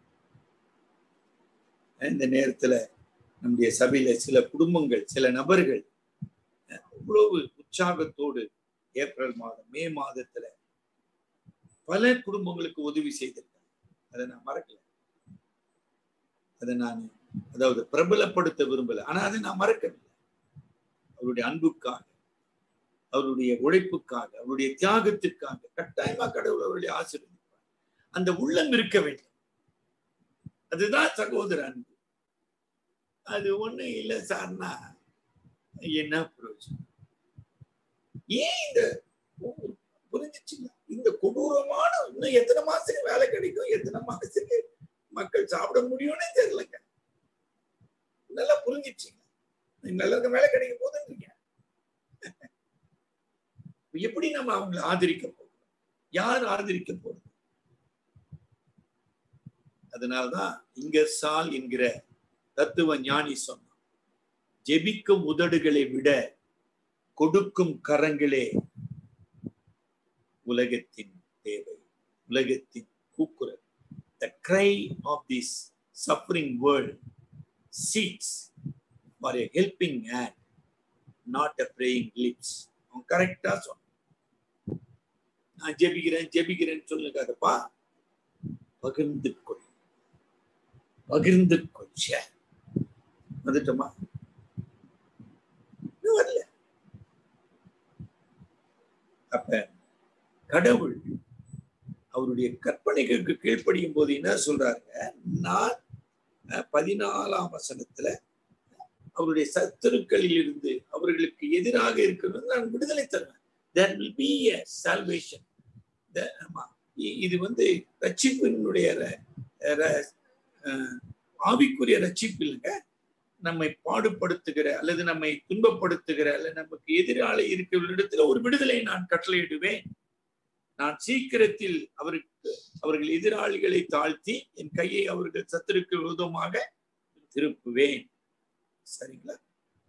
இந்த நேரத்துல நம்முடைய சபையில சில குடும்பங்கள் சில நபர்கள் அவ்வளவு உற்சாகத்தோடு ஏப்ரல் மாதம் மே மாதத்துல பல குடும்பங்களுக்கு உதவி செய்திருக்காங்க அதை நான் மறக்கல அதை நான் அதாவது பிரபலப்படுத்த விரும்பல ஆனா அதை நான் மறக்கவில்லை அவருடைய அன்புக்காக அவருடைய உழைப்புக்காக அவருடைய தியாகத்திற்காக கட்டாயமா கடவுள் அவருடைய ஆசீர்வதிப்பார் அந்த உள்ளம் இருக்க வேண்டும் அதுதான் சகோதர அன்பு அது ஒண்ணு இல்லை சார்னா என்ன பிரயோஜனம் ஏன் இந்த புரிஞ்சிச்சுங்களா இந்த கொடூரமான இன்னும் எத்தனை மாசத்துக்கு வேலை கிடைக்கும் எத்தனை மாசத்துக்கு மக்கள் சாப்பிட முடியும்னே தெரியலங்க நல்லா புரிஞ்சிச்சுங்க எல்லாருக்கும் வேலை கிடைக்க போதுன்றீங்க எப்படி நம்ம அவங்களை ஆதரிக்க போகிறோம் யார் ஆதரிக்க போறது அதனால்தான் இங்க சால் என்கிற தத்துவ ஞானி சொன்னான் ஜெபிக்கும் உதடுகளை விட கொடுக்கும் கரங்களே உலகத்தின் தேவை உலகத்தின் கூக்குரல் the cry of this suffering world seeks for a helping hand not a praying lips அவன் கரெக்டா சொன்னான் நான் ஜெபிக்கிறேன் ஜெபிக்கிறேன்னு சொல்லுங்காதப்பா பகிர்ந்து கொள் பகிர்ந்து கொள் வந்துட்டோமா வரல அப்ப கடவுள் அவருடைய கற்பனைகளுக்கு கீழ்ப்படியும் போது என்ன சொல்றாங்க நான் பதினாலாம் வசனத்துல அவருடைய சத்துருக்களில் இருந்து அவர்களுக்கு எதிராக இருக்கிறது நான் விடுதலை தருவேன் there will be a salvation இது வந்து ரட்சிப்பினுடைய ஆவிக்குரிய ரட்சிப்பு இல்லைங்க நம்மை பாடுபடுத்துகிற அல்லது நம்மை துன்பப்படுத்துகிற அல்லது நமக்கு எதிராளி இருக்கிற இடத்துல ஒரு விடுதலை நான் கட்டளையிடுவேன் நான் சீக்கிரத்தில் அவருக்கு அவர்கள் எதிராளிகளை தாழ்த்தி என் கையை அவர்கள் சத்துருக்கு விரோதமாக திருப்புவேன் சரிங்களா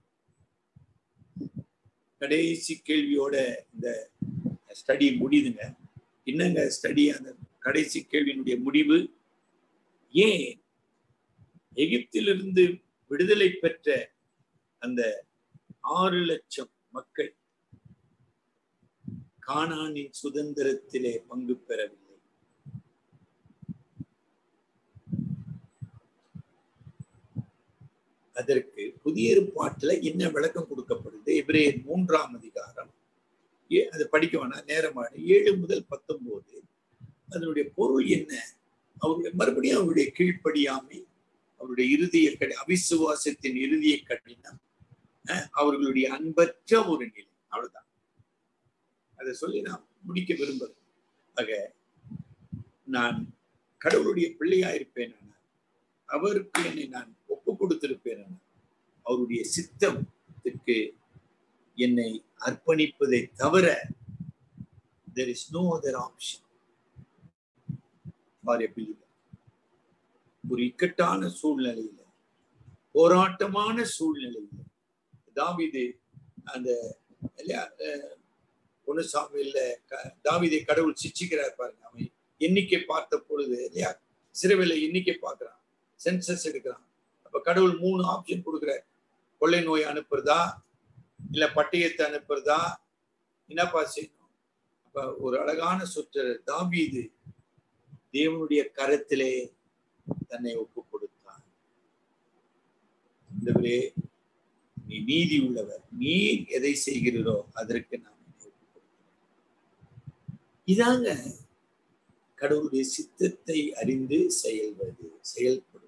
கடைசி கேள்வியோட இந்த ஸ்டடி முடியுதுங்க என்னங்க ஸ்டடி அந்த கடைசி கேள்வியினுடைய முடிவு ஏன் எகிப்திலிருந்து விடுதலை பெற்ற அந்த ஆறு லட்சம் மக்கள் கானானின் சுதந்திரத்திலே பங்கு பெறவில்லை அதற்கு புதிய ஏற்பாட்டுல என்ன விளக்கம் கொடுக்கப்படுது எபிரேயர் மூன்றாம் அதிகாரம் அது படிக்க வேணாம் நேரமான ஏழு முதல் பத்தொன்பது அதனுடைய பொருள் என்ன அவருடைய மறுபடியும் அவருடைய கீழ்ப்படியாமை அவருடைய இறுதிய கடி அவிசுவாசத்தின் இறுதிய கடினம் அவர்களுடைய அன்பற்ற ஒரு நிலை அவ்வளவுதான் அதை சொல்லி நான் முடிக்க விரும்புறேன் ஆக நான் கடவுளுடைய பிள்ளையா இருப்பேன் அவருக்கு என்னை நான் ஒப்பு கொடுத்திருப்பேன் அவருடைய சித்தத்திற்கு என்னை அர்ப்பணிப்பதை தவிர there is no other option for a believer ஒரு இக்கட்டான சூழ்நிலையில போராட்டமான சூழ்நிலையில தாவீது அந்த இல்லையா அஹ், ஒண்ணு சாமியில தாவீதை கடவுள் சிச்சிக்கிறார் பாருங்க அவன் எண்ணிக்கை பார்த்த பொழுது இல்லையா சிறுவில எண்ணிக்கை பார்க்கறான் சென்சஸ் எடுக்கிறான் அப்ப கடவுள் மூணு ஆப்ஷன் கொடுக்குறார் கொள்ளை நோய் அனுப்புறதா இல்ல பட்டயத்தை அனுப்புறதா என்னப்பா செய்யணும் அப்ப ஒரு அழகான சொற்று தாவீது தேவனுடைய கரத்திலே தன்னை ஒப்பு கொடுத்தான் ஆண்டவரே நீ நீதி உள்ளவர் நீர் எதை செய்கிறீரோ அதற்கு நான் என்னை ஒப்புக் கொடுக்கிறேன். இதாங்க கடவுளுடைய சித்தத்தை அறிந்து செயல்வது செயல்படுவது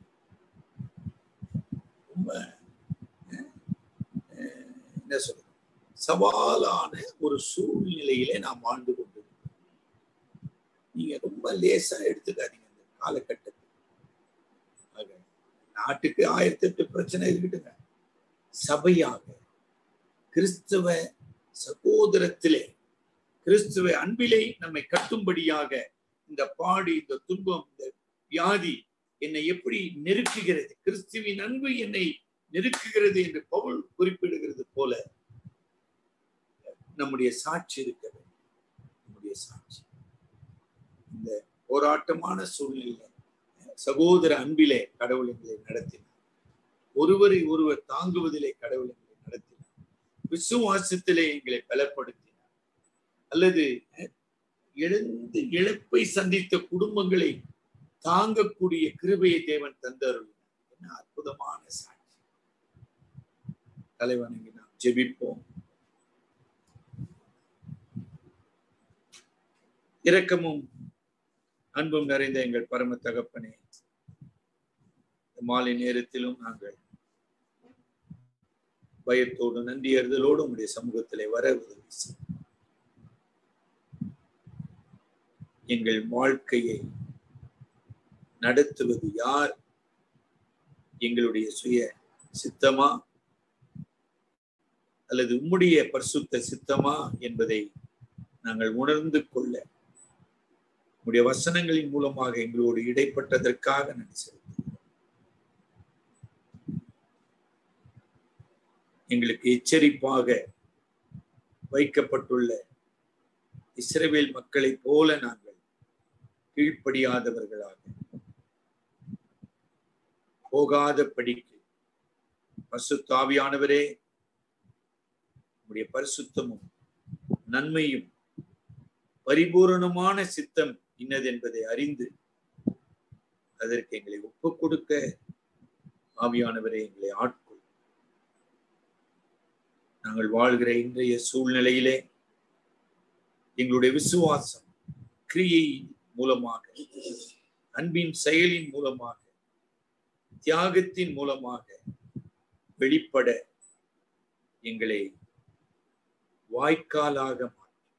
ரொம்ப அஹ், அஹ், என்ன சொல்றது சவாலான ஒரு சூழ்நிலையிலே நாம் வாழ்ந்து கொண்டிருக்கிறோம் நீங்க ரொம்ப லேசா எடுத்துக்காதீங்க இந்த காலகட்டத்தில் ஆக, நாட்டுக்கு ஆயிரத்தி எட்டு பிரச்சனை இருக்கட்டுங்க சபையாக கிறிஸ்துவ சகோதரத்திலே கிறிஸ்துவ அன்பிலே நம்மை கட்டும்படியாக இந்த பாடு இந்த துன்பம் இந்த வியாதி என்னை எப்படி நெருக்குகிறது கிறிஸ்துவின் அன்பு என்னை நெருக்குகிறது என்று பவுல் குறிப்பிடுகிறது போல நம்முடைய சாட்சி இருக்க வேண்டும் நம்முடைய சாட்சி இந்த போராட்டமான சூழ்நிலை சகோதர அன்பிலே கடவுள் எங்களை நடத்தினார் ஒருவரை ஒருவர் தாங்குவதிலே கடவுள் எங்களை நடத்தினார் விசுவாசத்திலே எங்களை பலப்படுத்தினார் அல்லது அஹ், இழந்து இழப்பை சந்தித்த குடும்பங்களை தாங்கக்கூடிய கிருபையை தேவன் தந்தருளினார் என்ன அற்புதமான சாட்சி தலைவணங்கி நாம் ஜெபிப்போம் இரக்கமும் அன்பும் நிறைந்த எங்கள் பரம தகப்பனே இந்த மாலை நேரத்திலும் நாங்கள் பயத்தோடு நன்றியறுதலோடு உங்களுடைய சமூகத்திலே வர உதவி செய்யும். எங்கள் வாழ்க்கையை நடத்துவது யார் எங்களுடைய சுய சித்தமா அல்லது உம்முடைய பரிசுத்த சித்தமா என்பதை நாங்கள் உணர்ந்து கொள்ள உடைய வசனங்களின் மூலமாக எங்களோடு இடைப்பட்டதற்காக நன்றி செலுத்துகிறோம் எங்களுக்கு எச்சரிப்பாக வைக்கப்பட்டுள்ள இஸ்ரவேல் மக்களைப் போல நாங்கள் கீழ்ப்படியாதவர்களாக போகாத படிக்கு பசுத்தாவியானவரே உடைய பரிசுத்தமும் நன்மையும் பரிபூரணமான சித்தம் இன்னது என்பதை அறிந்து அதற்கு எங்களை ஒப்புக் கொடுக்க ஆவியானவரே எங்களை ஆட்கொள் நாங்கள் வாழ்கிற இன்றைய சூழ்நிலையிலே எங்களுடைய விசுவாசம் கிரியை மூலமாக அன்பின் செயலின் மூலமாக தியாகத்தின் மூலமாக வெளிப்பட எங்களை வாய்க்காலாக மாற்றும்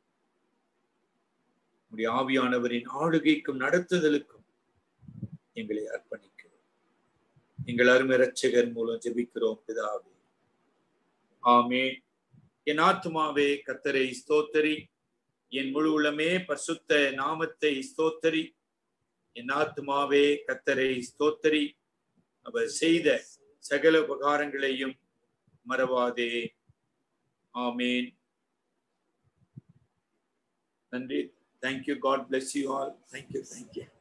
உம்முடைய ஆவியானவரின் ஆளுகைக்கும் நடத்துதலுக்கும் எங்களை அர்ப்பணிக்கிறோம் எங்கள் அருமை இரட்சகர் மூலம் ஜெபிக்கிறோம் பிதாவே ஆமே என் ஆத்துமாவே கத்தரை ஸ்தோத்தரி என் முழு உள்ளமே பரிசுத்த நாமத்தை ஸ்தோத்தரி என் ஆத்துமாவே கத்தரை ஸ்தோத்தரி அவர் செய்த சகல உபகாரங்களையும் மறவாதே ஆமேன் நன்றி thank you God bless you all thank you thank you